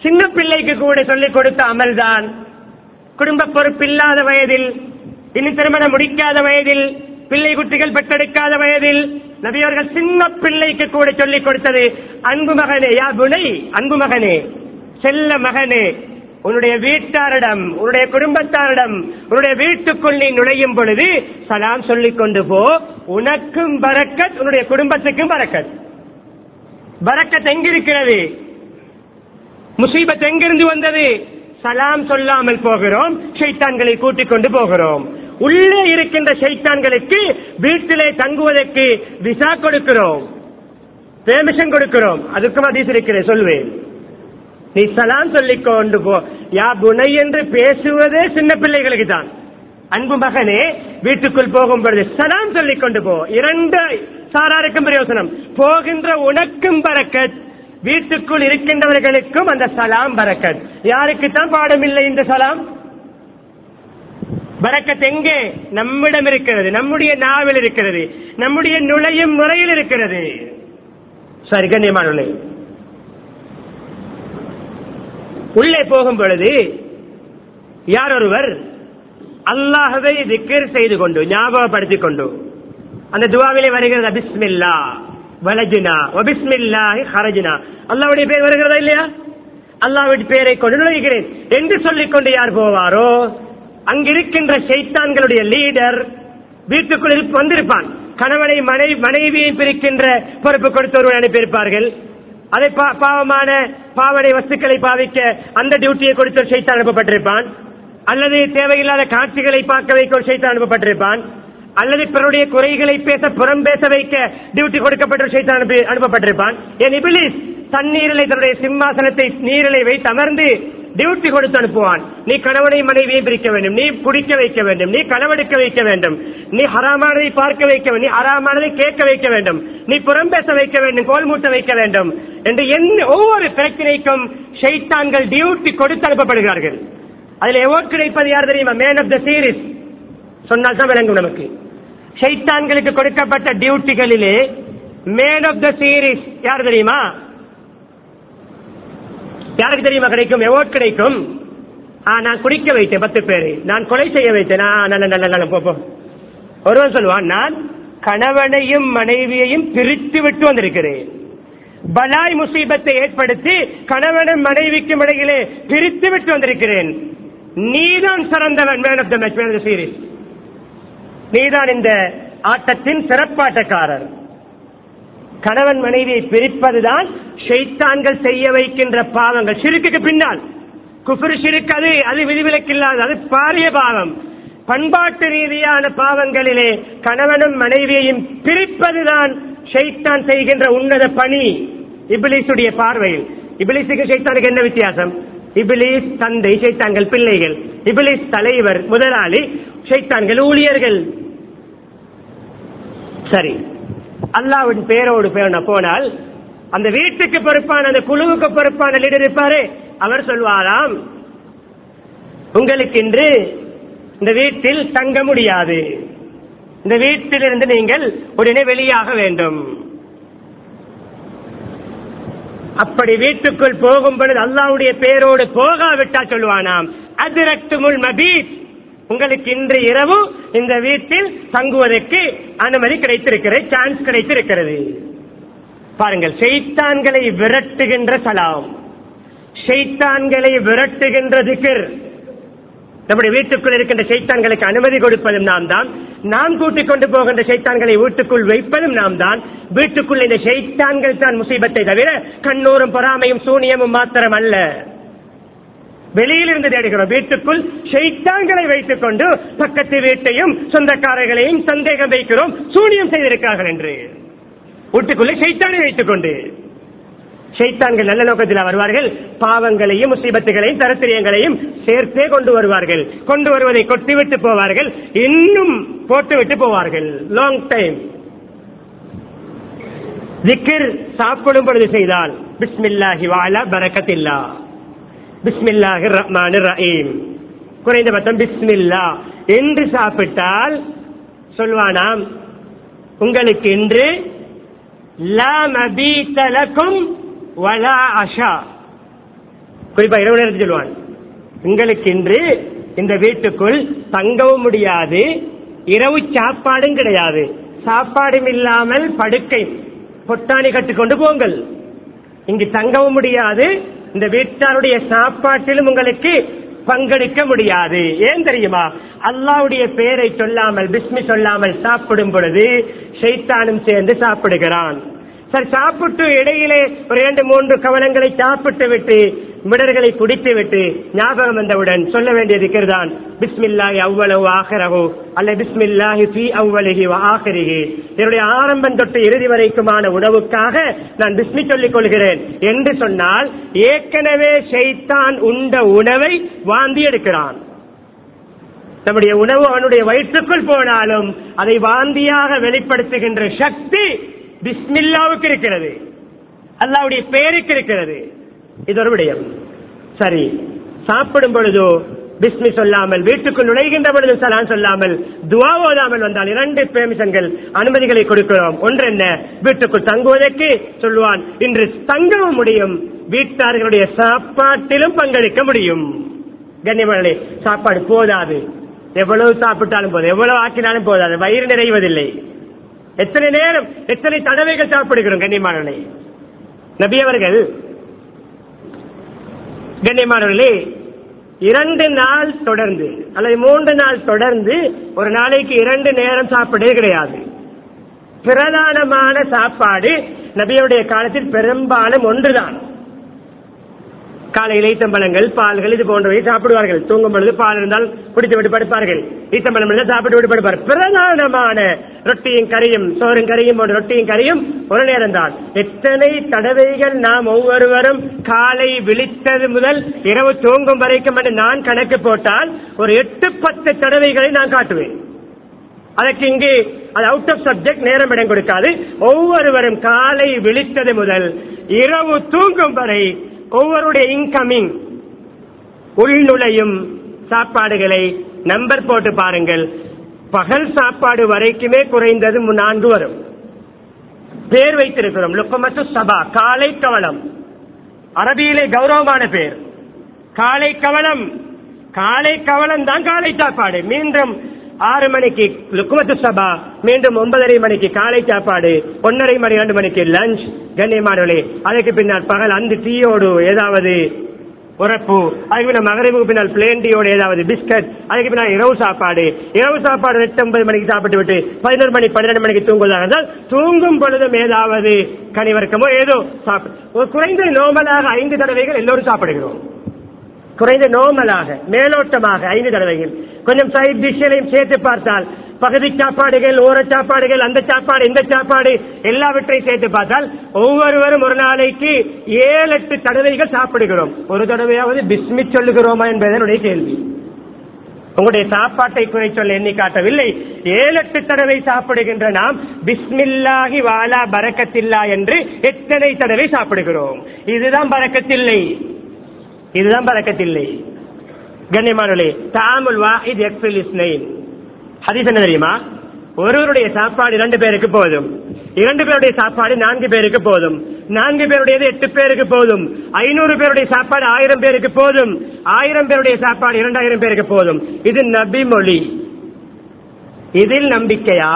சின்ன பிள்ளைக்கு கூட சொல்லிக் கொடுத்த அமல்தான் குடும்ப பொறுப்பில்லாத வயதில் இன்னும் திருமணம் முடிக்காத வயதில் பிள்ளை குட்டிகள் பெற்றெடுக்காத வயதில் நபியவர்கள் சின்ன பிள்ளைக்கு கூட சொல்லிக் கொடுத்தது அன்பு மகனே யா புனை அன்பு மகனே செல்ல மகனே உன்னுடைய வீட்டாரிடம் உன்னுடைய குடும்பத்தாரிடம் உன்னுடைய வீட்டுக்குள் நீ நுழையும் பொழுது சலாம் சொல்லிக் கொண்டு போ உனக்கும் பரக்கத் உன்னுடைய குடும்பத்துக்கும் பரக்கத் பரக்கத் எங்கிருக்கிறது முசீபத் எங்கிருந்து வந்தது சலாம் சொல்லாமல் போகிறோம் ஷைத்தான்களை கூட்டிக் கொண்டு போகிறோம் உள்ளே இருக்கின்ற ஷைத்தான்களுக்கு வீட்டிலே தங்குவதற்கு விசா கொடுக்கிறோம் பெர்மிஷன் கொடுக்கிறோம் அதுக்கும் அதிஸ் இருக்கிறேன் சொல்வேன் நீ சலாம் சொல்லிக் கொண்டு போ யா புனை என்று பேசுவதே சின்ன பிள்ளைகளுக்கு தான் அன்பு மகனே வீட்டுக்குள் போகும் பொழுது சலாம் சொல்லிக் கொண்டு போ இரண்டு சாராருக்கும் பிரயோசனம் போகின்ற உனக்கும் பரக்கத் வீட்டுக்குள் இருக்கின்றவர்களுக்கும் அந்த சலாம் பரக்கத் யாருக்கு தான் பாடமில்லை இந்த சலாம் பரக்கத் எங்கே நம்மிடம் இருக்கிறது நம்முடைய நாவில் இருக்கிறது நம்முடைய நுழையும் முறையில் இருக்கிறது சரி கண்ணியமானே உள்ளே போகும் பொழுது யார் ஒருவர் அல்லாஹவை திக்கர் செய்து கொண்டு ஞாபகப்படுத்திக் கொண்டு அந்த துவாவிலே வருகிறது பிஸ்மில்லா வலஜினா ஒபிஸ்மில்லாஹி ஹரஜினா அல்லாவுடைய பேர் வருகிறதா இல்லையா அல்லாவுடைய பேரை கொண்டு நுழைகிறேன் என்று சொல்லிக் கொண்டு யார் போவாரோ அங்கிருக்கின்ற சைத்தான்களுடைய லீடர் வீட்டுக்குள் இருப்ப- வந்திருப்பான் கணவனை மனைவி மனைவியை பிரிக்கின்ற பொறுப்பு கொடுத்து ஒருவர் அனுப்பியிருப்பார்கள் அதை பா- பாவமான பாவனை வஸ்துக்களை பாவிக்க அந்த டியூட்டியை கொடுத்து ஒரு சைத்தான் அனுப்பப்பட்டிருப்பான் அல்லது தேவையில்லாத காட்சிகளை பார்க்க வைக்க ஒரு சைத்தான் அனுப்பப்பட்டிருப்பான் அல்லது பிறருடைய குறைகளை பேச புறம் பேச வைக்க டியூட்டி கொடுக்கப்பட்ட ஒரு சைத்தான் அனுப்பி அனுப்பப்பட்டிருப்பான் என் இபிலிஸ் தண்ணீரிலை தன்னுடைய சிம்மாசனத்தை நீரிலை வைத்து அமர்ந்து டியூட்டி கொடுத்து அனுப்புவான் நீ கணவனை மனைவியை பிரிக்க வேண்டும் நீ குடிக்க வைக்க வேண்டும் நீ களவெடுக்க வைக்க வேண்டும் நீ ஹராமானதை பார்க்க வைக்க வேண்டும் நீ ஹராமானதை கேட்க வைக்க வேண்டும் நீ புறம் பேச வைக்க வேண்டும் கோல் மூட்ட வைக்க வேண்டும் என்று என்ன ஒவ்வொரு பிரச்சனைக்கும் ஷைத்தான்கள் டியூட்டி கொடுத்து அனுப்பப்படுகிறார்கள் அதில் எவோர்ட் கிடைப்பது யார் தெரியுமா மேன் ஆஃப் த சீரிஸ் சொன்னால் தான் விளங்கும் நமக்கு ஷைத்தான்களுக்கு கொடுக்கப்பட்ட டியூட்டிகளிலே மேன் ஆஃப் த சீரிஸ் யார் தெரியுமா யாருக்கு தெரியுமா கிடைக்கும் எவோர்ட் கிடைக்கும் ஆ நான் குடிக்க வைத்தேன் பத்து பேரை நான் கொலை செய்ய வைத்தேன் ஆ, நல்ல நல்ல நல்ல போ போ. ஒருவன் சொல்லுவான் நான் கணவனையும் மனைவியையும் பிரித்து விட்டு வந்திருக்கிறேன் பலாய் முசீபத்தை ஏற்படுத்தி கணவனும் மனைவிக்கும் இடையிலே பிரித்து விட்டு வந்திருக்கிறேன் நீதான் சிறந்தவன் man of the match man series நீதான் இந்த ஆட்டத்தின் சிறப்பாட்டக்காரர் கணவன் மனைவியை பிரிப்பதுதான் ஷைத்தான்கள் செய்ய வைக்கின்ற பாவங்கள் சிறுக்குக்கு பின்னால் குஃபர் ஷிருக்கு அது அது விதிவிலக்கில்லாத அது பாரிய பாவம் பண்பாட்டு ரீதியான பாவங்களிலே கணவனும் மனைவியையும் பிரிப்பதுதான் ஷைத்தான் செய்கின்ற உன்னத பணி இபிலிசுடைய பார்வையில் இபிலிசுக்கு ஷைத்தானுக்கு என்ன வித்தியாசம் இபிலிஸ் தந்தை ஷைத்தான்கள் பிள்ளைகள் இபிலிஸ் தலைவர் முதலாளி ஷைத்தான்கள் ஊழியர்கள் சரி அல்லாவின் பேரோடு பேர போனால் அந்த வீட்டுக்கு பொறுப்பான அந்த குழுவுக்கு பொறுப்பான லீடர் இருப்பாரு அவர் சொல்வாராம் உங்களுக்கு இன்று இந்த வீட்டில் தங்க முடியாது இந்த வீட்டிலிருந்து நீங்கள் உடனே வெளியாக வேண்டும் அப்படி வீட்டுக்குள் போகும் பொழுது அல்லாவுடைய பேரோடு போகாவிட்டால் சொல்லுவானாம் அதிரக்துமுல் மபீத் உங்களுக்கு இன்று இரவு இந்த வீட்டில் தங்குவதற்கு அனுமதி கிடைத்திருக்கிறது சான்ஸ் கிடைத்திருக்கிறது பாருங்கள் ஷைத்தான்களை விரட்டுகின்ற சலாம் ஷைத்தான்களை விரட்டுகின்ற திக்ர் நம்முடைய வீட்டுக்குள் இருக்கின்ற சைத்தான்களுக்கு அனுமதி கொடுப்பதும் நாம் தான் நாம் கூட்டிக் கொண்டு போகின்ற சைத்தான்களை வீட்டுக்குள் வைப்பதும் நாம் தான் வீட்டுக்குள் இந்த சைத்தான்கள் தான் முசீபத்தை தவிர கண்ணூரும் பொறாமையும் சூனியமும் மாத்திரம் அல்ல வெளியில் இருந்து தேடுகிறோம் வீட்டுக்குள் ஷைத்தான்களை வைத்துக் கொண்டு பக்கத்து வீட்டையும் சொந்தக்காரர்களையும் சந்தேகம் வைக்கிறோம் சூனியம் செய்திருக்கிறார்கள் என்று வீட்டுக்குள்ளே ஷைத்தானை வைத்துக் கொண்டு ஷைத்தான்கள் நல்ல நோக்கத்தில் வருவார்கள் பாவங்களையும் முசீபத்துகளையும் தரத்திரியங்களையும் சேர்த்தே கொண்டு வருவார்கள் கொண்டு வருவதை கொட்டிவிட்டு போவார்கள் இன்னும் போட்டுவிட்டு போவார்கள் லாங் டைம் திக்கிர் சாப்பிடும் பொழுது செய்தால் பிஸ்மில்லாஹி வாலா பரக்கத்தில்லா பிஸ்மில்லாஹி ரஹ்மான் ரஹீம் குறைந்தபட்சம் பிஸ்மில்லா என்று சாப்பிட்டால் சொல்வானாம் உங்களுக்கு இன்று லா மபீத லக்கும் வலா அஷா குறிப்பா இரவு நேரத்தில் சொல்லுவான் உங்களுக்கு இன்று இந்த வீட்டுக்குள் தங்கவும் முடியாது இரவு சாப்பாடும் கிடையாது சாப்பாடும் இல்லாமல் படுக்கை பொட்டாணி கட்டிக்கொண்டு போங்கள் இங்கு தங்கவும் முடியாது இந்த வீட்டாருடைய சாப்பாட்டிலும் உங்களுக்கு பங்கெடுக்க முடியாது ஏன் தெரியுமா அல்லாவுடைய பெயரை சொல்லாமல் பிஸ்மி சொல்லாமல் சாப்பிடும் பொழுது ஷைத்தானும் சேர்ந்து சாப்பிடுகிறான் சரி சாப்பிட்டு இடையிலே ஒரு இரண்டு மூன்று கவனங்களை சாப்பிட்டு விட்டு மிடர்களை குடித்து விட்டு ஞாபகம் வந்தவுடன் சொல்ல வேண்டியது இருக்கிறதான் பிஸ்மில்லாஹி அவ்வளவு ஆகரஹோ அல்ல பிஸ்மில்லாஹி ஃபி அவ்வளிஹி வ ஆகிரிஹி என்னுடைய ஆரம்பம் தொட்டு இறுதி வரைக்குமான உணவுக்காக நான் பிஸ்மி சொல்லிக் கொள்கிறேன் என்று சொன்னால் ஏற்கனவே ஷைத்தான் உண்ட உணவை வாந்தி எடுக்கிறான் நம்முடைய உணவு அவனுடைய வயிற்றுக்குள் போனாலும் அதை வாந்தியாக வெளிப்படுத்துகின்ற சக்தி பிஸ்மில்லாவுக்கு இருக்கிறது அல்லாவுடைய பெயருக்கு இருக்கிறது இது ஒரு விடயம் சரி சாப்பிடும் பொழுதோ பிஸ்மி சொல்லாமல் வீட்டுக்குள் நுழைகின்ற பொழுது சலான் சொல்லாமல் துவா ஓதாமல் வந்தால் இரண்டு பெர்மிஷன்கள் அனுமதிகளை கொடுக்கிறோம் ஒன்று என்ன வீட்டுக்குள் தங்குவதற்கு சொல்லுவான் இன்று தங்கவும் முடியும் வீட்டார்களுடைய சாப்பாட்டிலும் பங்கெடுக்க முடியும் கண்ணியமர்களே சாப்பாடு போதாது எவ்வளவு சாப்பிட்டாலும் போதும் எவ்வளவு ஆக்கினாலும் போதாது வயிறு நிறைவதில்லை எத்தனை நேரம் எத்தனை தடவைகள் சாப்பிடுகிறோம் கண்ணியமானவர்களே நபி அவர்கள் கண்ணியமானவர்களே இரண்டு நாள் தொடர்ந்து அல்லது மூன்று நாள் தொடர்ந்து ஒரு நாளைக்கு இரண்டு நேரம் சாப்பிடவே கிடையாது பிரதானமான சாப்பாடு நபியுடைய காலத்தில் பெரும்பாலும் ஒன்றுதான் காலையில் ஈத்தம்பழங்கள் பால்கள் இது போன்றவை சாப்பிடுவார்கள் தூங்கும் பொழுது பால் இருந்தால் குடித்து விட்டு படுப்பார்கள் ஈத்தம்பழம் இருந்தால் சாப்பிட்டு விட்டு படுப்பார் பிரதானமான ரொட்டியும் கறியும் சோறும் கறியும் போன்ற ரொட்டியும் கறியும் ஒரு நேரம் தான் எத்தனை தடவைகள் நாம் ஒவ்வொருவரும் காலை விழித்தது முதல் இரவு தூங்கும் வரைக்கும் என்று நான் கணக்கு போட்டால் ஒரு எட்டு பத்து தடவைகளை நான் காட்டுவேன் அதற்கு இங்கு அது அவுட் ஆஃப் சப்ஜெக்ட் நேரம் இடம் கொடுக்காது ஒவ்வொருவரும் காலை விழித்தது முதல் இரவு தூங்கும் வரை ஒவ்வொருடைய இன்கமிங் உள்நுழையும் சாப்பாடுகளை நம்பர் போட்டு பாருங்கள் பகல் சாப்பாடு வரைக்குமே குறைந்தது மு- நான்கு வரும் பேர் வைத்திருக்கிறோம் லுக்கமத்து சபா காலை கவலம் அரபியிலே கௌரவமான பேர் காலை கவலம் காலை கவலம் தான் காலை சாப்பாடு மீண்டும் ஆறு மணிக்கு லுக்குமத்து சபா மீண்டும் ஒன்பதரை மணிக்கு காலை சாப்பாடு ஒன்னரை மணி இரண்டு மணிக்கு லஞ்ச் கண்ணியமானவர்களே அதுக்கு பின்னால் பகல் அந்த டீயோடு ஏதாவது உரப்பு அதுக்கு பின்னால் மகரிபுக்கு பின்னால் பிளேன் டீயோடு ஏதாவது பிஸ்கட் அதுக்கு பின்னால் இரவு சாப்பாடு இரவு சாப்பாடு எட்டு ஒன்பது மணிக்கு சாப்பிட்டு விட்டு பதினோரு மணி பன்னிரெண்டு மணிக்கு தூங்குவதாக இருந்தால் தூங்கும் பொழுதும் ஏதாவது கனிவர்க்கமோ ஏதோ சாப்பிடு ஒரு குறைந்த நோமலாக ஐந்து தடவைகள் எல்லோரும் சாப்பிடுகிறோம் குறைந்த நோமலாக மேலோட்டமாக ஐந்து தடவைகள் கொஞ்சம் சைட் டிஷ்களையும் சேர்த்து பார்த்தால் பகுதி சாப்பாடுகள் ஓர சாப்பாடுகள் அந்த சாப்பாடு இந்த சாப்பாடு எல்லாவற்றையும் சேர்த்து பார்த்தால் ஒவ்வொருவரும் ஒரு நாளைக்கு ஏழு எட்டு தடவைகள் சாப்பிடுகிறோம் ஒரு தடவையாவது பிஸ்மி சொல்லுகிறோமா என்பது என்னுடைய கேள்வி உங்களுடைய சாப்பாட்டை குறை சொல்ல எண்ணி காட்டவில்லை ஏழு எட்டு தடவை சாப்பிடுகின்ற நாம் பிஸ்மில்லாஹி வாலா பரக்கத்தில்லா என்று எத்தனை தடவை சாப்பிடுகிறோம் இதுதான் பரக்கத்தில்லை இதுதான் பறக்கத்தில்லை கண்ணியமானவர்களே தாமுல் வாஹித் எக்ஃபில் இஸ்னைன் ஹதீஸ் என்ன தெரியுமா ஒருவருடைய சாப்பாடு இரண்டு பேருக்கு போதும் இரண்டு பேருடைய சாப்பாடு நான்கு பேருக்கு போதும் நான்கு பேருடையது எட்டு பேருக்கு போதும் ஐநூறு பேருடைய சாப்பாடு ஆயிரம் பேருக்கு போதும் ஆயிரம் பேருடைய சாப்பாடு இரண்டாயிரம் பேருக்கு போதும் இது நபி மொழி இதில் நம்பிக்கையா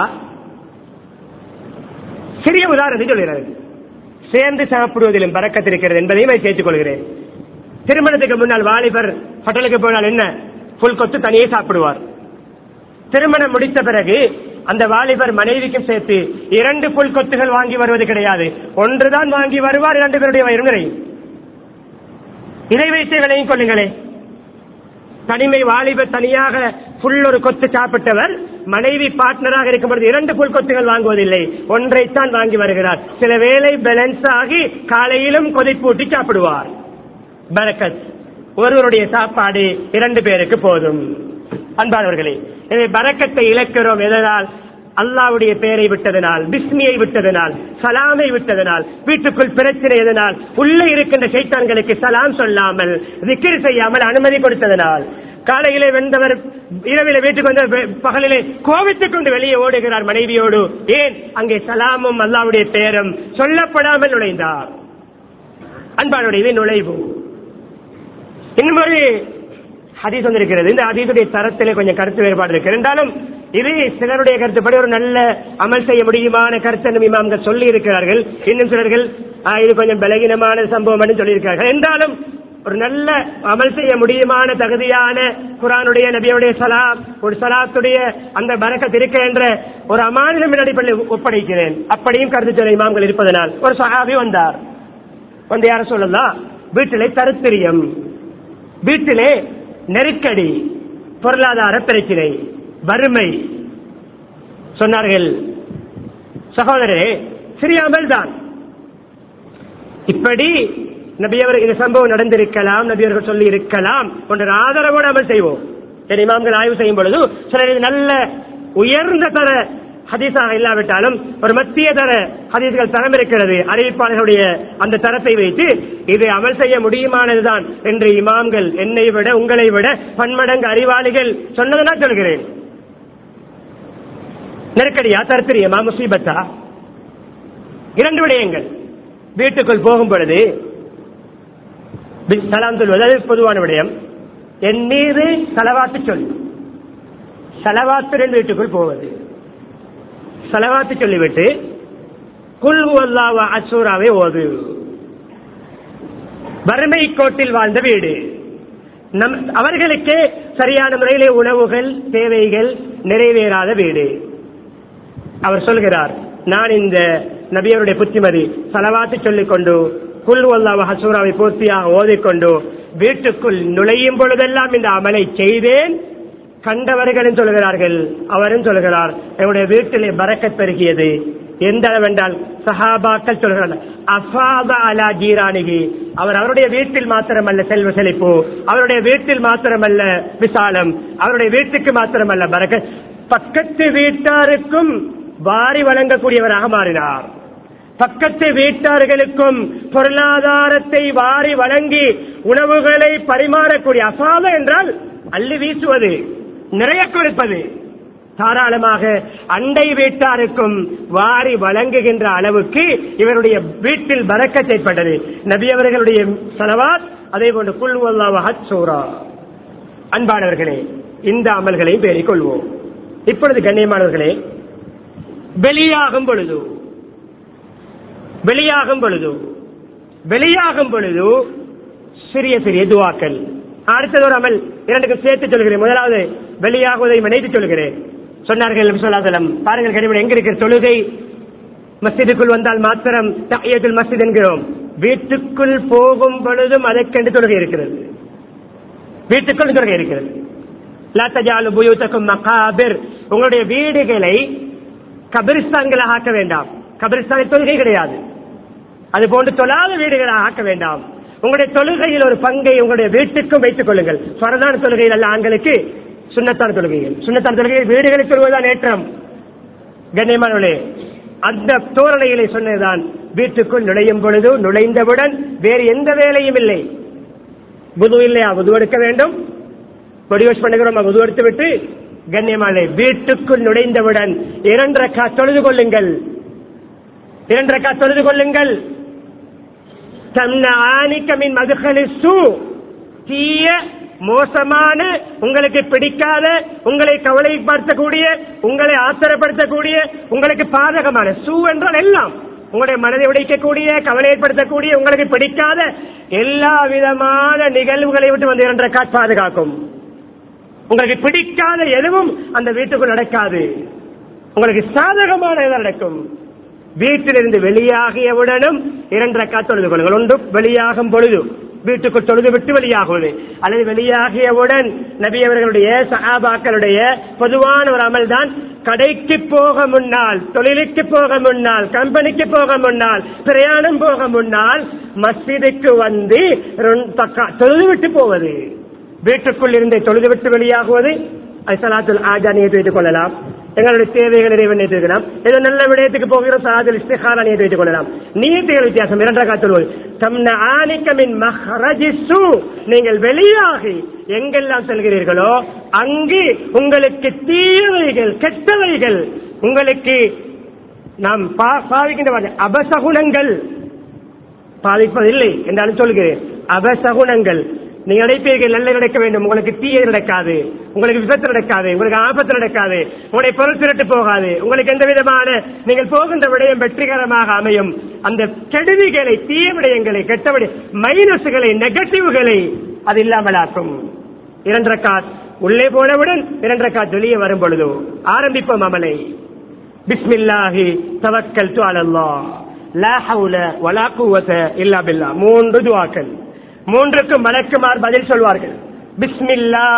சிறிய உதாரணத்தை சொல்கிறார் சேர்ந்து சாப்பிடுவதிலும் பறக்கத்து இருக்கிறது என்பதையும் நான் சேர்த்துக் கொள்கிறேன் திருமணத்துக்கு முன்னால் வாலிபர் ஹோட்டலுக்கு போனால் என்ன புல் கொத்து தனியே சாப்பிடுவார் திருமணம் முடித்த பிறகு அந்த வாலிபர் மனைவிக்கும் சேர்த்து இரண்டு புல் கொத்துகள் வாங்கி வருவது கிடையாது ஒன்றுதான் வாங்கி வருவார் இரண்டு பேருடைய வயிறு நிறையும் இதை வைத்து விலையும் கொள்ளுங்களே தனிமை வாலிபர் தனியாக புல் ஒரு கொத்து சாப்பிட்டவர் மனைவி பார்ட்னராக இருக்கும் பொழுது இரண்டு புல் கொத்துகள் வாங்குவதில்லை ஒன்றைத்தான் வாங்கி வருகிறார் சில வேளை பேலன்ஸ் ஆகி காலையிலும் கொதிப்பூட்டி சாப்பிடுவார் பரக்கத் ஒருவருடைய சாப்பாடு இரண்டு பேருக்கு போதும் அன்பானவர்களே எனவே பரக்கத்தை இழக்கிறோம் எதனால் அல்லாவுடைய பெயரை விட்டதனால் பிஸ்மியை விட்டதனால் சலாமை விட்டதனால் வீட்டுக்குள் பிரச்சனை எதனால் உள்ளே இருக்கின்ற சைத்தான்களுக்கு சலாம் சொல்லாமல் விக்கிரி செய்யாமல் அனுமதி கொடுத்ததனால் காலையிலே வெந்தவர் இரவிலே வீட்டுக்கு வந்த வெ- பகலிலே கோபித்துக் கொண்டு வெளியே ஓடுகிறார் மனைவியோடு ஏன் அங்கே சலாமும் அல்லாவுடைய பெயரும் சொல்லப்படாமல் நுழைந்தார் அன்பானுடைய நுழைவு இன்னும் ஒரு ஹதீஸ் வந்திருக்கிறது இந்த ஹதீஸுடைய தரத்திலே கொஞ்சம் கருத்து வேறுபாடு இருக்கு இருந்தாலும் இது சிலருடைய கருத்துப்படி ஒரு நல்ல அமல் செய்ய முடியுமான கருத்து இமாம்கள் சொல்லி இருக்கிறார்கள் இன்னும் சிலர்கள் ஆ, இது கொஞ்சம் பலகீனமான சம்பவம் சொல்லியிருக்கிறார்கள் என்றாலும் ஒரு நல்ல அமல் செய்ய முடியுமான தகுதியான குரானுடைய நபியுடைய சலாம் ஒரு சலாத்துடைய அந்த பரக்கத் இருக்க என்ற ஒரு அமானிடம் அடிப்படையில் ஒப்படைக்கிறேன் அப்படியும் கருத்து சொல்ல இமாம்கள் இருப்பதனால் ஒரு சஹாபி வந்தார் வந்து யார சொல்லலாம் வீட்டிலே தருத்திரியம் வீட்டிலே நெருக்கடி பொருளாதார பிரச்சனை வறுமை சொன்னார்கள் சகோதரரே சிறியாமல் தான் இப்படி நபியவர் இந்த சம்பவம் நடந்திருக்கலாம் நபியவர்கள் சொல்லி இருக்கலாம் என்ற ஆதரவோடு அமல் செய்வோம் என் இமாம்கள் ஆய்வு செய்யும் பொழுது சிலர் இது நல்ல உயர்ந்த தர ஹதீஸாக இல்லாவிட்டாலும் ஒரு மத்திய தர ஹதீஸ்கள் தரம் இருக்கிறது அறிவிப்பாளர்களுடைய அந்த தரத்தை வைத்து இது அமல் செய்ய முடியுமானதுதான் என்று இமாம்கள் என்னை விட உங்களை விட பன்மடங்கு அறிவாளிகள் சொன்னதனால் சொல்கிறேன் நெருக்கடியா தரத்திரியமா முசீபத்தா இரண்டு விடயங்கள் வீட்டுக்குள் போகும் பொழுது பி- சலாம் சொல்வது அது பொதுவான விடயம் என் மீது செலவாத்து சொல் செலவாத்துடன் வீட்டுக்குள் போவது செலவாத்து சொல்லிவிட்டு குல் அல்லாவ அசூராவை ஓது வறுமை கோட்டில் வாழ்ந்த வீடு நம் அவர்களுக்கு சரியான முறையிலே உணவுகள் தேவைகள் நிறைவேறாத வீடு அவர் சொல்கிறார் நான் இந்த நபியருடைய புத்திமதி சலவாத்து சொல்லிக் கொண்டு குல் வல்லாவ ஹசூராவை பூர்த்தியாக ஓதிக்கொண்டு வீட்டுக்குள் நுழையும் பொழுதெல்லாம் இந்த அமலை செய்தேன் கண்டவர்களும் சொல்கிறார்கள் அவரும் சொல்கிறார் என்னுடைய வீட்டிலே பறக்கத் பெருகியது எந்த அளவென்றால் சஹாபாக்கள் சொல்கிறார்கள் அஃபாத அலா ஜீரானிகி அவர் அவருடைய வீட்டில் மாத்திரமல்ல செல்வ செழிப்பு அவருடைய வீட்டில் மாத்திரமல்ல விசாலம் அவருடைய வீட்டுக்கு மாத்திரமல்ல பறக்க பக்கத்து வீட்டாருக்கும் வாரி வழங்கக்கூடியவராக மாறினார் பக்கத்து வீட்டார்களுக்கும் பொருளாதாரத்தை வாரி வழங்கி உணவுகளை பரிமாறக்கூடிய அசாத என்றால் அள்ளி வீசுவது நிறைய கொடுப்பது தாராளமாக அண்டை வீட்டாருக்கும் வாரி வழங்குகின்ற அளவுக்கு இவருடைய வீட்டில் பறக்கச் ஏற்பட்டது நபி அவர்களுடைய சலவாத் அதே போன்று குல்வல்லாவ சூரா அன்பானவர்களே இந்த அமல்களையும் பேணிக் கொள்வோம் இப்பொழுது கண்ணியமானவர்களே வெளியாகும் பொழுது வெளியாகும் பொழுது வெளியாகும் பொழுது சிறிய சிறிய துவாக்கள் அடுத்தது ஒரு அமல் இரண்டுக்கு சேர்த்து சொல்கிறேன் முதலாவது வெளியாகுவதை நினைத்து சொல்கிறேன் சொன்னார்கள் நபி ஸல்லல்லாஹு அலைஹி வஸல்லம் பாருங்கள் கனிமன் எங்க இருக்கிற தொழுகை மஸ்ஜிதுக்குள் வந்தால் மாத்திரம் தஹியத்துல் மஸ்ஜித் என்கிறோம் வீட்டுக்குள் போகும் பொழுதும் அதற்கென்று தொழுகை இருக்கிறது வீட்டுக்குள் தொழுகை இருக்கிறது லா தஜாலு புயூத்தக்கும் மகாபிர் உங்களுடைய வீடுகளை கபிரிஸ்தான்களாக ஆக்க வேண்டாம் கபிரிஸ்தானில் தொழுகை கிடையாது அது போன்று தொழாத வீடுகளாக ஆக்க வேண்டாம் உங்களுடைய தொழுகையில் ஒரு பங்கை உங்களுடைய வீட்டுக்கும் வைத்துக் கொள்ளுங்கள் பரதான தொழுகையில் அல்ல ஆண்களுக்கு சுண்ணத்தான தொழுகைகள் சுண்ணத்தான தொழுகையில் வீடுகளில் தொழுவதுதான் ஏற்றம் கண்ணியமானவர்களே அந்த தோரணையிலே சொன்னதுதான் வீட்டுக்குள் நுழையும் பொழுது நுழைந்தவுடன் வேறு எந்த வேலையும் இல்லை புது இல்லையா புது எடுக்க வேண்டும் பொடி வாஷ் பண்ணுகிறோம் புது எடுத்து விட்டு கண்ணியமானே வீட்டுக்குள் நுழைந்தவுடன் இரண்டு ரக்கா தொழுது கொள்ளுங்கள் இரண்டு ரக்கா தொழுது கொள்ளுங்கள் தம்னானிக்கமின் மதுகளி சூ தீய மோசமான உங்களுக்கு பிடிக்காத உங்களை கவலைப்படுத்தக்கூடிய உங்களை ஆத்திரப்படுத்தக்கூடிய உங்களுக்கு பாதகமான சூ என்றால் எல்லாம் உங்களுடைய மனதை உடைக்கக்கூடிய கவலை ஏற்படுத்தக்கூடிய உங்களுக்கு பிடிக்காத எல்லா விதமான நிகழ்வுகளை விட்டு வந்து இரண்டரை காட் பாதுகாக்கும் உங்களுக்கு பிடிக்காத எதுவும் அந்த வீட்டுக்குள் நடக்காது உங்களுக்கு சாதகமான எது நடக்கும் வீட்டிலிருந்து வெளியாகியவுடனும் இரண்டரை காத்து தொழுது கொள்ளுங்கள் ஒன்று வெளியாகும் பொழுது வீட்டுக்குள் தொழுது விட்டு வெளியாகுவது அல்லது வெளியாகியவுடன் நபி அவர்களுடைய சஹாபாக்களுடைய பொதுவான ஒரு அமல் தான் கடைக்கு போக முன்னால் தொழிலுக்கு போக முன்னால் கம்பெனிக்கு போக முன்னால் பிரயாணம் போக முன்னால் மஸ்ஜிதுக்கு வந்து ரெண்டு பக்கா- தொழுது விட்டு போவது வீட்டுக்குள் இருந்து தொழுது விட்டு வெளியாகுவது அது சலாத்துல் ஆஜா நியத்து வைத்துக் கொள்ளலாம் எங்களுடைய தேவைகளை இறைவன் நியத்து வைக்கலாம் ஏதோ நல்ல விடயத்துக்கு போகிறோம் சலாத்துல் இஸ்திகாரா நியத்து வைத்துக் கொள்ளலாம் நியத்துகள் வித்தியாசம் இரண்டாக சொல்வது தம்ன ஆனிக்கமின் மஹரஜிசு நீங்கள் வெளியாகி எங்கெல்லாம் செல்கிறீர்களோ அங்கு உங்களுக்கு தீயவைகள் கெட்டவைகள் உங்களுக்கு நாம் பா- பாவிக்கின்ற வார்த்தை, அபசகுணங்கள் பாதிப்பதில்லை என்றாலும் சொல்கிறேன் அபசகுணங்கள் நீங்க நினைப்பீர்கள் நல்ல நடக்க வேண்டும் உங்களுக்கு தீயது நடக்காது உங்களுக்கு விபத்து நடக்காது உங்களுக்கு ஆபத்து நடக்காது உங்களுடைய பொருள் திருட்டு போகாது உங்களுக்கு எந்த விதமான நீங்கள் போகின்ற விடயம் வெற்றிகரமாக அமையும் அந்த கெடுதிகளை தீய விடயங்களை கெட்ட விடய மைனஸ்களை நெகட்டிவ்களை அது இல்லாமலாக்கும் இரண்டரை காத் உள்ளே போனவுடன் இரண்டரை காத் வெளியே வரும் பொழுதோ ஆரம்பிப்போம் அமலை பிஸ்மில்லாஹி தவக்கல் து அலல்லாஹ் லா ஹவுல வலா குவத இல்லா பில்லா மூன்று துவாக்கள் மூன்றுக்கும் மலக்குமார் பதில் சொல்வார்கள் பிஸ்மில்லா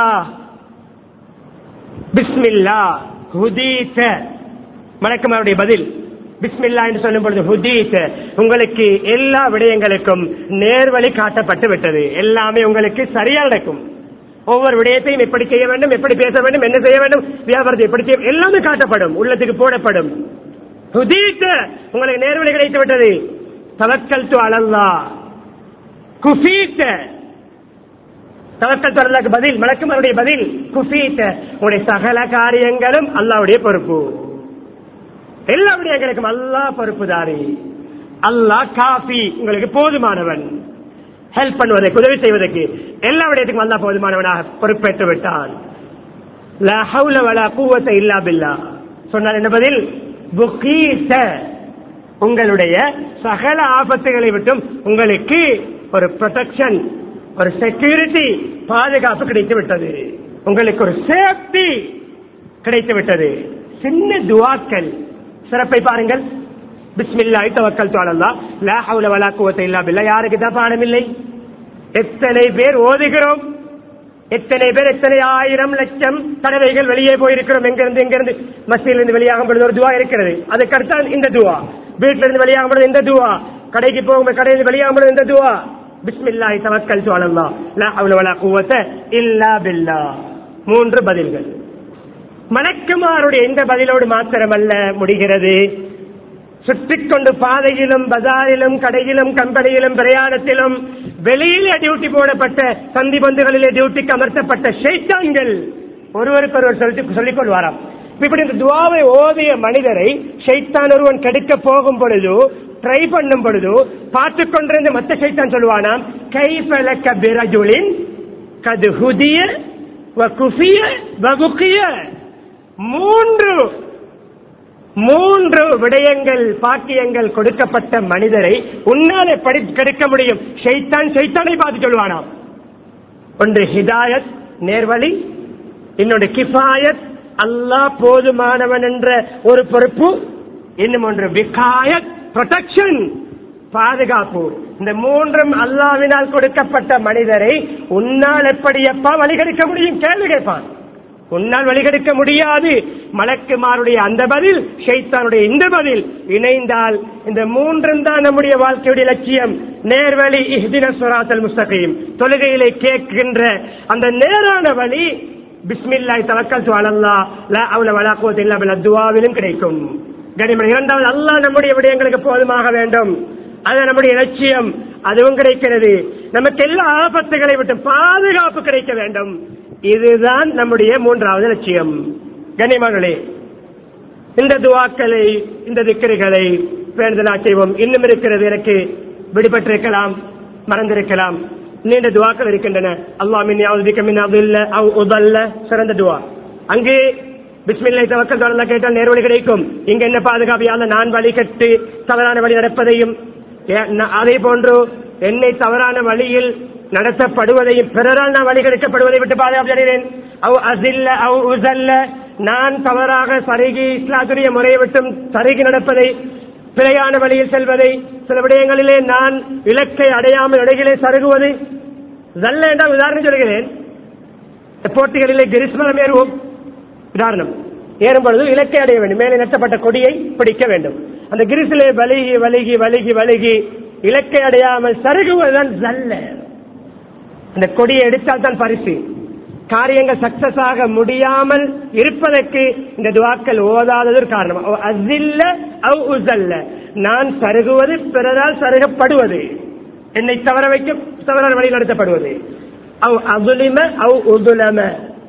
பிஸ்மில்லா ஹுதீத மலக்குமாருடைய பதில் பிஸ்மில்லா என்று சொல்லும் பொழுது ஹுதீத உங்களுக்கு எல்லா விடயங்களுக்கும் நேர்வழி காட்டப்பட்டு விட்டது எல்லாமே உங்களுக்கு சரியா நடக்கும் ஒவ்வொரு விடயத்தையும் எப்படி செய்ய வேண்டும் எப்படி பேச வேண்டும் என்ன செய்ய வேண்டும் வியாபாரத்தை எப்படி செய்ய எல்லாமே காட்டப்படும் உள்ளத்துக்கு போடப்படும் ஹுதீத்த உங்களுக்கு நேர்வழி கிடைத்து விட்டது தவக்கல் து அலல்லா குஃபீத்த தவக்கல் து அல்லாக்கு பதில் மலக்குமாருடைய பதில் குஃபீத்த உங்களுடைய சகல காரியங்களும் அல்லாவுடைய பொறுப்பு எல்லா விடயங்களுக்கும் அல்லாஹ் பொறுப்புதாரி அல்லாஹ் காஃபி உங்களுக்கு போதுமானவன் ஹெல்ப் பண்ணுவதற்கு உதவி செய்வதற்கு எல்லா விடயத்துக்கும் அல்லாஹ் போதுமானவனாக பொறுப்பேற்று விட்டான் லா ஹவுல வலா குவத்த இல்லா பில்லா சொன்னால் என்ன பதில் புகீத உங்களுடைய சகல ஆபத்துகளை விட்டும் உங்களுக்கு ஒரு ப்ரொடெக்ஷன் ஒரு செக்யூரிட்டி பாதுகாப்பு கிடைத்து விட்டது உங்களுக்கு ஒரு சேஃப்டி கிடைத்து விட்டது சின்ன துவாக்கள் சிறப்பை பாருங்கள் பிஸ்மில்லாஹி தவக்கல் அலல்லாஹ் லா ஹவுல வலா குவத்த இல்லா பில்லா யாருக்கு தான் பாடம் இல்லை எத்தனை பேர் ஓதுகிறோம் எத்தனை பேர் எத்தனை ஆயிரம் லட்சம் தடவைகள் வெளியே போயிருக்கிறோம் எங்கிருந்து எங்கிருந்து மசிதிலிருந்து வெளியாகும் பொழுது ஒரு துவா இருக்கிறது அதுக்கு அடுத்த இந்த துவா வீட்டில இருந்து வெளியாகும் பொழுது இந்த துவா கடைக்கு போகும் கடையிலிருந்து வெளியாகும் பொழுது இந்த துவா பிஸ்மில்லாஹி தவக்கல் அலல்லாஹ் லா ஹவுல வலா குவத்த இல்லா பில்லா மூன்று பதில்கள் மலக்குமாருடைய இந்த பதிலோடு மாத்திரமல்ல முடிகிறது சுற்றிக்கொண்டு பாதையிலும் பஜாரிலும் கடையிலும் கம்பெனியிலும் பிரயாணத்திலும் வெளியிலே டியூட்டி போடப்பட்ட சந்தி பந்துகளிலே டியூட்டிக்கு அமர்த்தப்பட்ட ஷைத்தான்கள் ஒருவருக்கொருவர் சொல்லி சொல்லிக் கொள்வாராம் இப்படி இந்த துவாவை ஓதிய மனிதரை ஷைத்தான் ஒருவன் கெடுக்க போகும் பொழுது ட்ரை பண்ணும் பொழுது பார்த்து கொண்டிருந்த மத்த ஷைத்தான் சொல்லுவானாம் கைஃபலக்க பிரஜுலின் கது ஹுதிய வகுஃபிய வகுக்கிய மூன்று மூன்று விடயங்கள் பாக்கியங்கள் கொடுக்கப்பட்ட மனிதரை உன்னாலே படி கெடுக்க முடியும் ஷைத்தான் ஷைத்தானை பார்த்து சொல்வானாம் ஒன்று ஹிதாயத் நேர்வழி இன்னொன்று கிஃபாயத் அல்லாஹ் போதுமானவன் என்ற ஒரு பொறுப்பு இன்னும் ஒன்று விகாயத் ப்ரொடெக்ஷன் பாதுகாப்பு இந்த மூன்றும் அல்லாவினால் கொடுக்கப்பட்ட மனிதரை உன்னால் எப்படி எப்பா வழிகெடுக்க முடியும் கேள்வி கேட்பான் உன்னால் வழிகெடுக்க முடியாது மலக்குமாருடைய அந்த பதில் ஷைத்தானுடைய இந்த பதில் இணைந்தால் இந்த மூன்றும் தான் நம்முடைய வாழ்க்கையுடைய லட்சியம் நேர்வழி இஹ்தின சுராத்தல் முஸ்தகீம் தொழுகையிலே கேட்கின்ற அந்த நேரான வழி பிஸ்மில்லாய் தவக்கல் அலல்லா லா அவுல வலா குவத்த இல்லா பில்லா துவாவிலும் கிடைக்கும் கனிமன் இரண்டாவது அல்லாஹ் நம்முடைய விடயங்களுக்கு போதுமாக வேண்டும் அது நம்முடைய லட்சியம் அதுவும் கிடைக்கிறது நமக்கு எல்லா ஆபத்துகளை விட்டு பாதுகாப்பு கிடைக்க வேண்டும் இதுதான் நம்முடைய மூன்றாவது லட்சியம் கனிமகளே இந்த துவாக்களை இந்த திக்கர்களை பேணுதலா செய்வோம் இன்னும் இருக்கிறது எனக்கு விடுபட்டிருக்கலாம் மறந்திருக்கலாம் நீண்ட துவாக்கள் இருக்கின்றன அல்லாஹ் மின் யாவது மின் அதுல்ல அவ் உதல்ல சிறந்த துவா அங்கே பிஸ்மில்லை தவக்கல் தொடர்ல கேட்டால் நேர்வழி கிடைக்கும் இங்க என்ன பாதுகாப்பு யாழ்ல நான் வழி கட்டு தவறான வழி நடப்பதையும் ஏ- ந- அதே போன்று என்னை தவறான வழியில் நடத்தப்படுவதையும் பிறரால் நான் வழி கெடுக்கப்படுவதை விட்டு பாதுகாப்பு தருகிறேன் அவ் அசில்ல அவ் உசல்ல நான் தவறாக சருகி இஸ்லாத்துடைய முறையை விட்டும் சருகி நடப்பதை பிழையான வழியில் செல்வதை சில விடயங்களிலே நான் இலக்கை அடையாமல் இடையிலே சருகுவது ஜல்ல என்றால் உதாரணம் சொல்கிறேன் இந்த போட்டிகளிலே கிரிஸ்மரம் ஏறுவோம் உதாரணம் ஏறும் பொழுது இலக்கை அடைய வேண்டும் மேலே நட்டப்பட்ட கொடியை பிடிக்க வேண்டும் அந்த கிரிசிலே வலிகி வலிகி வலிகி வலிகி இலக்கை அடையாமல் சருகுவதுதான் ஜல்ல அந்த கொடியை எடுத்தால் தான் பரிசு காரியங்கள் சக்சஸ் ஆக முடியாமல் இருப்பதற்கு இந்த துவாக்கள் ஓதாதது ஒரு காரணம் அவ் அசில்ல அவ் உசல்ல நான் சருகுவது பிறரால் சருகப்படுவது என்னை தவற வைக்க தவறான வழி நடத்தப்படுவது அவ் அதுலிம அவ் உதுலம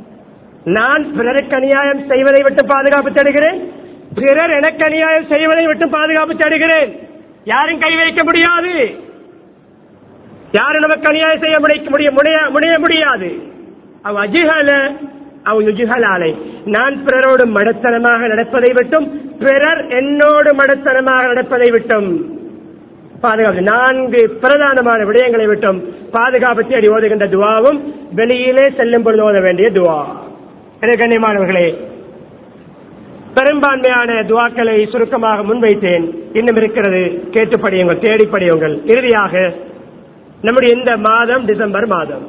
நான் பிறருக்கு அநியாயம் செய்வதை விட்டு பாதுகாப்பு தருகிறேன் பிறர் எனக்கு அநியாயம் செய்வதை விட்டு பாதுகாப்பு தருகிறேன் யாரும் கை வைக்க முடியாது யாரும் நமக்கு அநியாயம் செய்ய முடிய முடிய முடிய- முடிய முடியாது அவ் அஜிஹல அவ் யுஜிஹலாலை நான் பிறரோடு மடத்தனமாக நடப்பதை விட்டும் பிறர் என்னோடு மடத்தனமாக நடப்பதை விட்டும் பாதுகாப்பு நான்கு பிரதானமான விடயங்களை விட்டும் பாதுகாப்பு தேடி ஓதுகின்ற துவாவும் வெளியிலே செல்லும் பொழுது ஓத வேண்டிய துவா எனவே கண்ணியமானவர்களே பெரும்பான்மையான துவாக்களை சுருக்கமாக முன்வைத்தேன் இன்னும் இருக்கிறது கேட்டு படியுங்கள் தேடி படியுங்கள் இறுதியாக நம்முடைய இந்த மாதம் டிசம்பர் மாதம்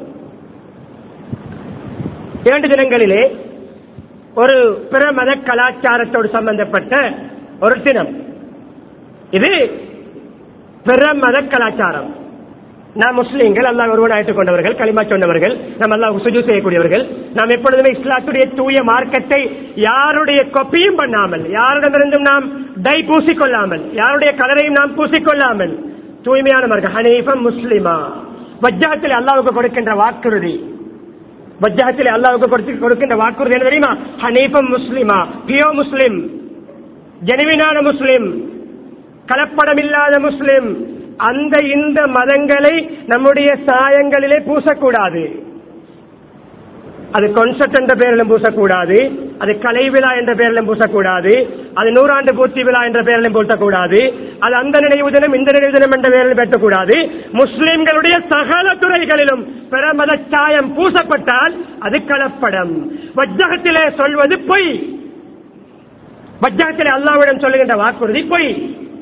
இரண்டு தினங்களிலே ஒரு பிற மத கலாச்சாரத்தோடு சம்பந்தப்பட்ட ஒரு தினம் இது பிற மத கலாச்சாரம் நாம் முஸ்லீம்கள் அல்லாஹ் ஒருவன் அழைத்துக் கொண்டவர்கள் களிமா சொன்னவர்கள் நாம் அல்லாஹ் சுஜு செய்யக்கூடியவர்கள் நாம் எப்பொழுதுமே இஸ்லாத்துடைய தூய மார்க்கத்தை யாருடைய கொப்பியும் பண்ணாமல் யாரிடமிருந்தும் நாம் டை பூசிக்கொள்ளாமல் யாருடைய கலரையும் நாம் பூசிக்கொள்ளாமல் தூய்மையான மார்க்கம் ஹனீஃபம் முஸ்லிமா வஜ்ஜகத்தில் அல்லாவுக்கு கொடுக்கின்ற வாக்குறுதி வஜ்ஜகத்தில் அல்லாவுக்கு கொடுத்து- கொடுக்கின்ற வாக்குறுதி என்ன தெரியுமா ஹனீஃபம் முஸ்லிமா பியோ முஸ்லிம் ஜெனுவினான முஸ்லிம் கலப்படமில்லாத முஸ்லிம் அந்த இந்த மதங்களை நம்முடைய சாயங்களிலே பூசக்கூடாது அது கொன்செப்ட் என்ற பெயரிலும் பூசக்கூடாது அது கலை விழா என்ற பெயரிலும் பூசக்கூடாது அது நூறாண்டு பூர்த்தி விழா என்ற பெயரிலும் பூசக்கூடாது அது அந்த நினைவு தினம் இந்த நினைவு தினம் என்ற பெயரில் பேசக்கூடாது முஸ்லிம்களுடைய சகல துறைகளிலும் பிற மத சாயம் பூசப்பட்டால் அது கலப்படம் வஜ்ஜகத்திலே சொல்வது பொய் வஜ்ஜகத்திலே அல்லாவிடம் சொல்லுகின்ற வாக்குறுதி பொய்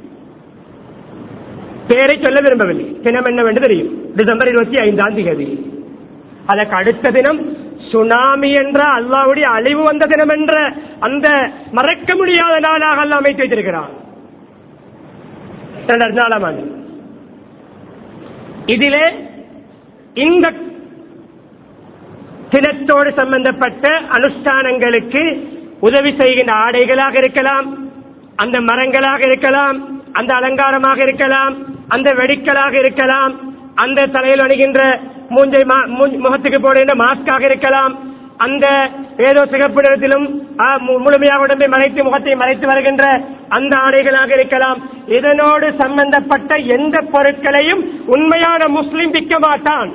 பேரை சொல்ல விரும்பவில்லை தினம் என்னவென்று தெரியும் டிசம்பர் இருபத்தி ஐந்தாம் தேதி அதற்கு அடுத்த தினம் சுனாமி என்ற அல்லாவுடைய அழிவு வந்த தினம் என்ற அந்த மறக்க முடியாத நாளாக அல்லாஹ் அமைத்து வைத்திருக்கிறான் இரண்டாயிரத்தி நாலாம் ஆண்டு இதிலே இந்த தினத்தோடு சம்பந்தப்பட்ட அனுஷ்டானங்களுக்கு உதவி செய்கின்ற ஆடைகளாக இருக்கலாம் அந்த மரங்களாக இருக்கலாம் அந்த அலங்காரமாக இருக்கலாம் அந்த வெடிக்கலாக இருக்கலாம் அந்த தலையில் அணிகின்ற மூஞ்சை மா- மூஞ்- முகத்துக்கு போடுகின்ற மாஸ்காக இருக்கலாம் அந்த ஏதோ சிகப்பு நிறத்திலும் ஆ, மு- முழுமையாக உடம்பை மறைத்து முகத்தை மறைத்து வருகின்ற அந்த ஆடைகளாக இருக்கலாம் இதனோடு சம்பந்தப்பட்ட எந்த பொருட்களையும் உண்மையான முஸ்லிம் விற்க மாட்டான்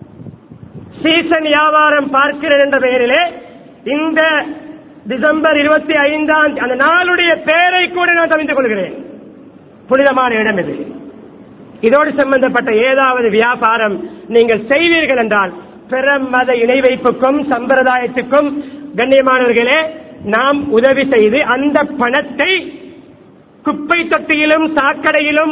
சீசன் வியாபாரம் பார்க்கிறேன் என்ற பெயரிலே இந்த டிசம்பர் இருபத்தி ஐந்தாம் அந்த நாளுடைய பெயரை கூட நான் தெரிந்து கொள்கிறேன் புனிதமான இடம் இது இதோடு சம்பந்தப்பட்ட ஏதாவது வியாபாரம் நீங்கள் செய்வீர்கள் என்றால் பிற மத இணை வைப்புக்கும் சம்பிரதாயத்துக்கும் கண்ணியமானவர்களே நாம் உதவி செய்து அந்த பணத்தை குப்பை தொட்டியிலும் சாக்கடையிலும்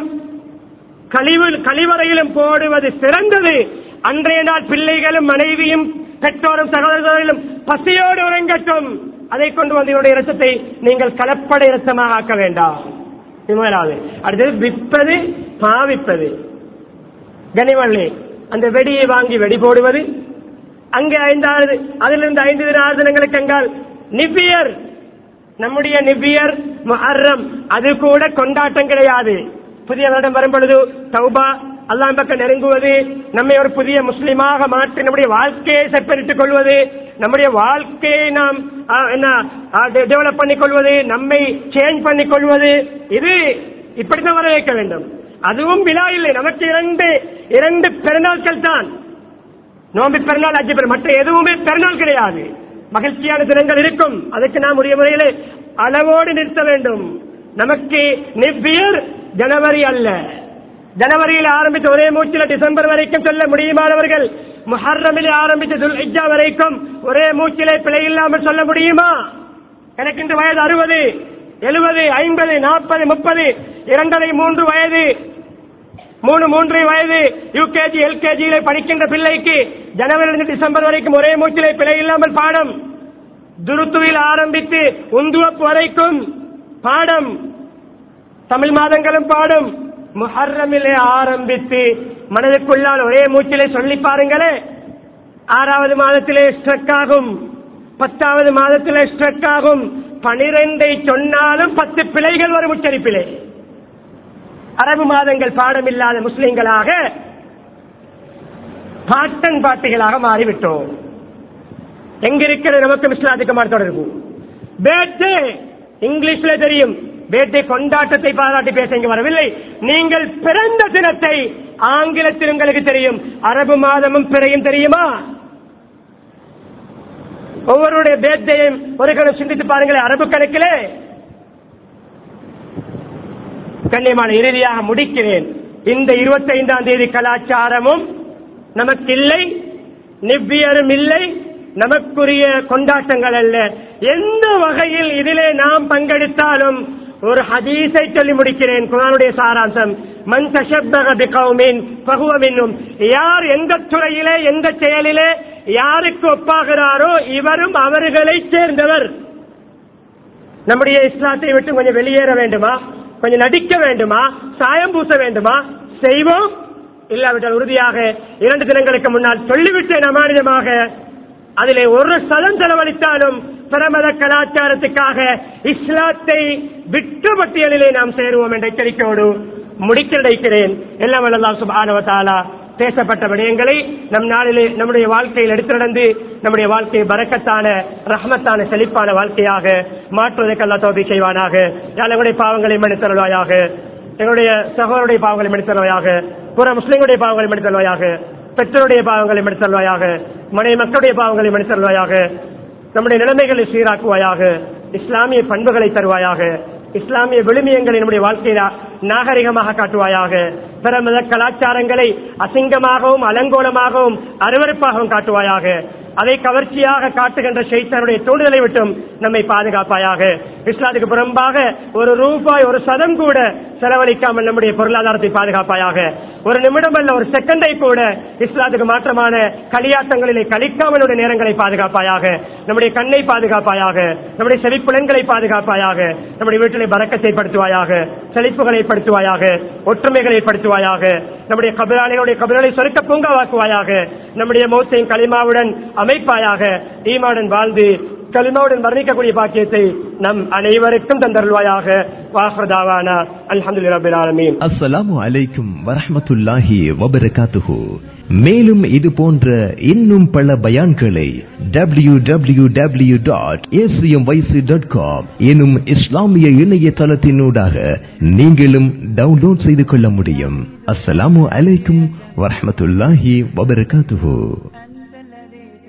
கழிவு கழிவறையிலும் போடுவது சிறந்தது அன்றைய நாள் பிள்ளைகளும் மனைவியும் பெற்றோரும் சகோதரர்களும் பசியோடு உறங்கட்டும் அதை கொண்டு வந்து என்னுடைய இரத்தத்தை நீங்கள் கலப்பட இரத்தமாக ஆக்க வேண்டாம் இது முதலாவது அடுத்தது விற்பது பாவிப்பது கனிமல்லி அந்த வெடியை வாங்கி வெடி போடுவது அங்கே ஐந்தாவது அதிலிருந்து ஐந்து தின ஆறு தினங்களுக்கு எங்கால் நிபியர் நம்முடைய நிபியர் முஹர்ரம் அது கூட கொண்டாட்டம் கிடையாது புதிய வருடம் வரும் பொழுது தௌபா அல்லாஹ் பக்கம் நெருங்குவது நம்மை ஒரு புதிய முஸ்லிமாக மாற்றி நம்முடைய வாழ்க்கையை செப்பரிட்டுக் கொள்வது நம்முடைய வாழ்க்கையை நாம் ஆ, என்ன டெவலப் பண்ணிக் கொள்வது நம்மை சேஞ்ச் பண்ணிக் கொள்வது இது இப்படித்தான் வர வைக்க வேண்டும் அதுவும் விழா இல்லை நமக்கு இரண்டு இரண்டு பெருநாட்கள் தான் நோம்பி பெருநாள் அஞ்சு பெரு மற்ற எதுவுமே பெருநாள் கிடையாது மகிழ்ச்சியான தினங்கள் இருக்கும் அதுக்கு நாம் உரிய முறையிலே அளவோடு நிறுத்த வேண்டும் நமக்கு நிவ்வியர் ஜனவரி அல்ல ஜனவரியில் ஆரம்பித்த ஒரே மூச்சில் டிசம்பர் வரைக்கும் சொல்ல முடியுமானவர்கள் முஹர்ரமில் ஆரம்பித்த துல்ஹிஜ்ஜா வரைக்கும் ஒரே மூச்சிலே பிழை இல்லாமல் சொல்ல முடியுமா எனக்கு இன்று வயது அறுபது எழுபது ஐம்பது நாற்பது முப்பது இரண்டரை மூன்று வயது மூணு மூன்று வயது யூகேஜி எல்கேஜியில படிக்கின்ற பிள்ளைக்கு ஜனவரிலிருந்து டிசம்பர் வரைக்கும் ஒரே மூச்சிலே பிழை இல்லாமல் பாடம் துருத்துவில் ஆரம்பித்து உந்துவப் வரைக்கும் பாடம் தமிழ் மாதங்களும் பாடும் முஹர்ரமிலே ஆரம்பித்து மனதுக்குள்ளால் ஒரே மூச்சிலே சொல்லி பாருங்களே ஆறாவது மாதத்திலே ஸ்ட்ரக் ஆகும் பத்தாவது மாதத்திலே ஸ்ட்ரக் ஆகும் பனிரெண்டை சொன்னாலும் பத்து பிழைகள் வரும் உச்சரிப்பிலே அரபு மாதங்கள் பாடமில்லாத முஸ்லிம்களாக பாட்டன் பாட்டிகளாக மாறிவிட்டோம் எங்க இருக்கிறது நமக்கு இஸ்லாத்துக்கு தொடர்பு பேட்டே இங்கிலீஷ்ல தெரியும் பேட்டை கொண்டாட்டத்தை பாராட்டி பேச இங்கு வரவில்லை நீங்கள் பிறந்த தினத்தை ஆங்கிலத்தில் உங்களுக்கு தெரியும் அரபு மாதமும் பிறையும் தெரியுமா ஒவ்வொருடைய பேர்த்தையும் ஒரு கணம் சிந்தித்து பாருங்களேன் அரபு கணக்கிலே கண்ணியமான இறுதியாக முடிக்கிறேன் இந்த இருபத்தைந்தாம் தேதி கலாச்சாரமும் நமக்கு இல்லை நிவ்வியரும் இல்லை நமக்குரிய கொண்டாட்டங்கள் அல்ல எந்த வகையில் இதிலே நாம் பங்கெடுத்தாலும் ஒரு ஹதீஸை சொல்லி முடிக்கிறேன் குரானுடைய சாராம்சம் மன் தஷப்பக பிகௌமின் பகுவ மின்னும் யார் எந்த துறையிலே எந்த செயலிலே யாருக்கு ஒப்பாகிறாரோ இவரும் அவர்களை சேர்ந்தவர் நம்முடைய இஸ்லாத்தை விட்டு கொஞ்சம் வெளியேற வேண்டுமா கொஞ்சம் நடிக்க வேண்டுமா சாயம் பூச வேண்டுமா செய்வோம் இல்லாவிட்டால் உறுதியாக இரண்டு தினங்களுக்கு முன்னால் சொல்லிவிட்டேன் அமானிதமாக அதிலே ஒரு சதம் செலவழித்தாலும் பிரமத கலாச்சாரத்துக்காக இஸ்லாத்தை விட்டு பட்டியலிலே நாம் சேருவோம் என்ற எச்சரிக்கையோடு முடிக்க நினைக்கிறேன் எல்லாம் வல்லல்லாஹ் சுப்ஹானஹு வ தஆலா பேசப்பட்ட விடயங்களை நம் நாளிலே நம்முடைய வாழ்க்கையில் எடுத்து நடந்து நம்முடைய வாழ்க்கையை பரக்கத்தான ரஹ்மத்தான செழிப்பான வாழ்க்கையாக மாற்றுவதற்கு அல்லா தோபி செய்வானாக யாழ் எங்களுடைய பாவங்களை மன்னித்தருள்வாயாக எங்களுடைய சகோதரருடைய பாவங்களை மன்னித்தருள்வாயாக புற முஸ்லிம்களுடைய பாவங்களை மன்னித்தருள்வாயாக பெற்றோருடைய பாவங்களை மன்னித்தருள்வாயாக மனை மக்களுடைய பாவங்களை மன்னித்தருள்வாயாக நம்முடைய நிலைமைகளை சீராக்குவாயாக இஸ்லாமிய பண்புகளை தருவாயாக இஸ்லாமிய விழுமியங்களை நம்முடைய வாழ்க்கையில நாகரிகமாக காட்டுவாயாக பிற மத கலாச்சாரங்களை அசிங்கமாகவும் அலங்கோலமாகவும் அருவருப்பாகவும் காட்டுவாயாக அதை கவர்ச்சியாக காட்டுகின்ற ஷைத்தானுடைய தூண்டுதலை விட்டும் நம்மை பாதுகாப்பாயாக இஸ்லாத்துக்கு புறம்பாக ஒரு ரூபாய் ஒரு சதம் கூட செலவழிக்காமல் நம்முடைய பொருளாதாரத்தை பாதுகாப்பாயாக ஒரு நிமிடம் அல்ல ஒரு செகண்டை கூட இஸ்லாத்துக்கு மாற்றமான களியாட்டங்களிலே கழிக்காமலுடைய நேரங்களை பாதுகாப்பாயாக நம்முடைய கண்ணை பாதுகாப்பாயாக நம்முடைய செழிப்புலன்களை பாதுகாப்பாயாக நம்முடைய வீட்டிலே பறக்கத்தை படுத்துவாயாக செழிப்புகளை படுத்துவாயாக ஒற்றுமைகளை படுத்துவாயாக நம்முடைய கபிராளிகளுடைய கபிரலை சொருக்க பூங்காவாக்குவாயாக நம்முடைய மௌத்தையும் களிமாவுடன் அமைப்பாயாக ஈமாவுடன் வாழ்ந்து களிமாவுடன் வர்ணிக்கக்கூடிய பாக்கியத்தை நம் அனைவருக்கும் தந்தருள்வாயாக வாஹ்ரதாவானா அல்ஹம்துலில்லாஹி ரப்பில் ஆலமீன் அஸ்ஸலாமு அலைக்கும் வரஹ்மத்துல்லாஹி வபரகாத்துஹு மேலும் இது போன்ற இன்னும் பல பயான்களை W W W dot dot com எனும் இஸ்லாமிய இணையதளத்தினூடாக நீங்களும் டவுன்லோட் செய்து கொள்ள முடியும் அஸ்ஸலாமு அலைக்கும் வரஹ்மத்துல்லாஹி வபரகாத்துஹு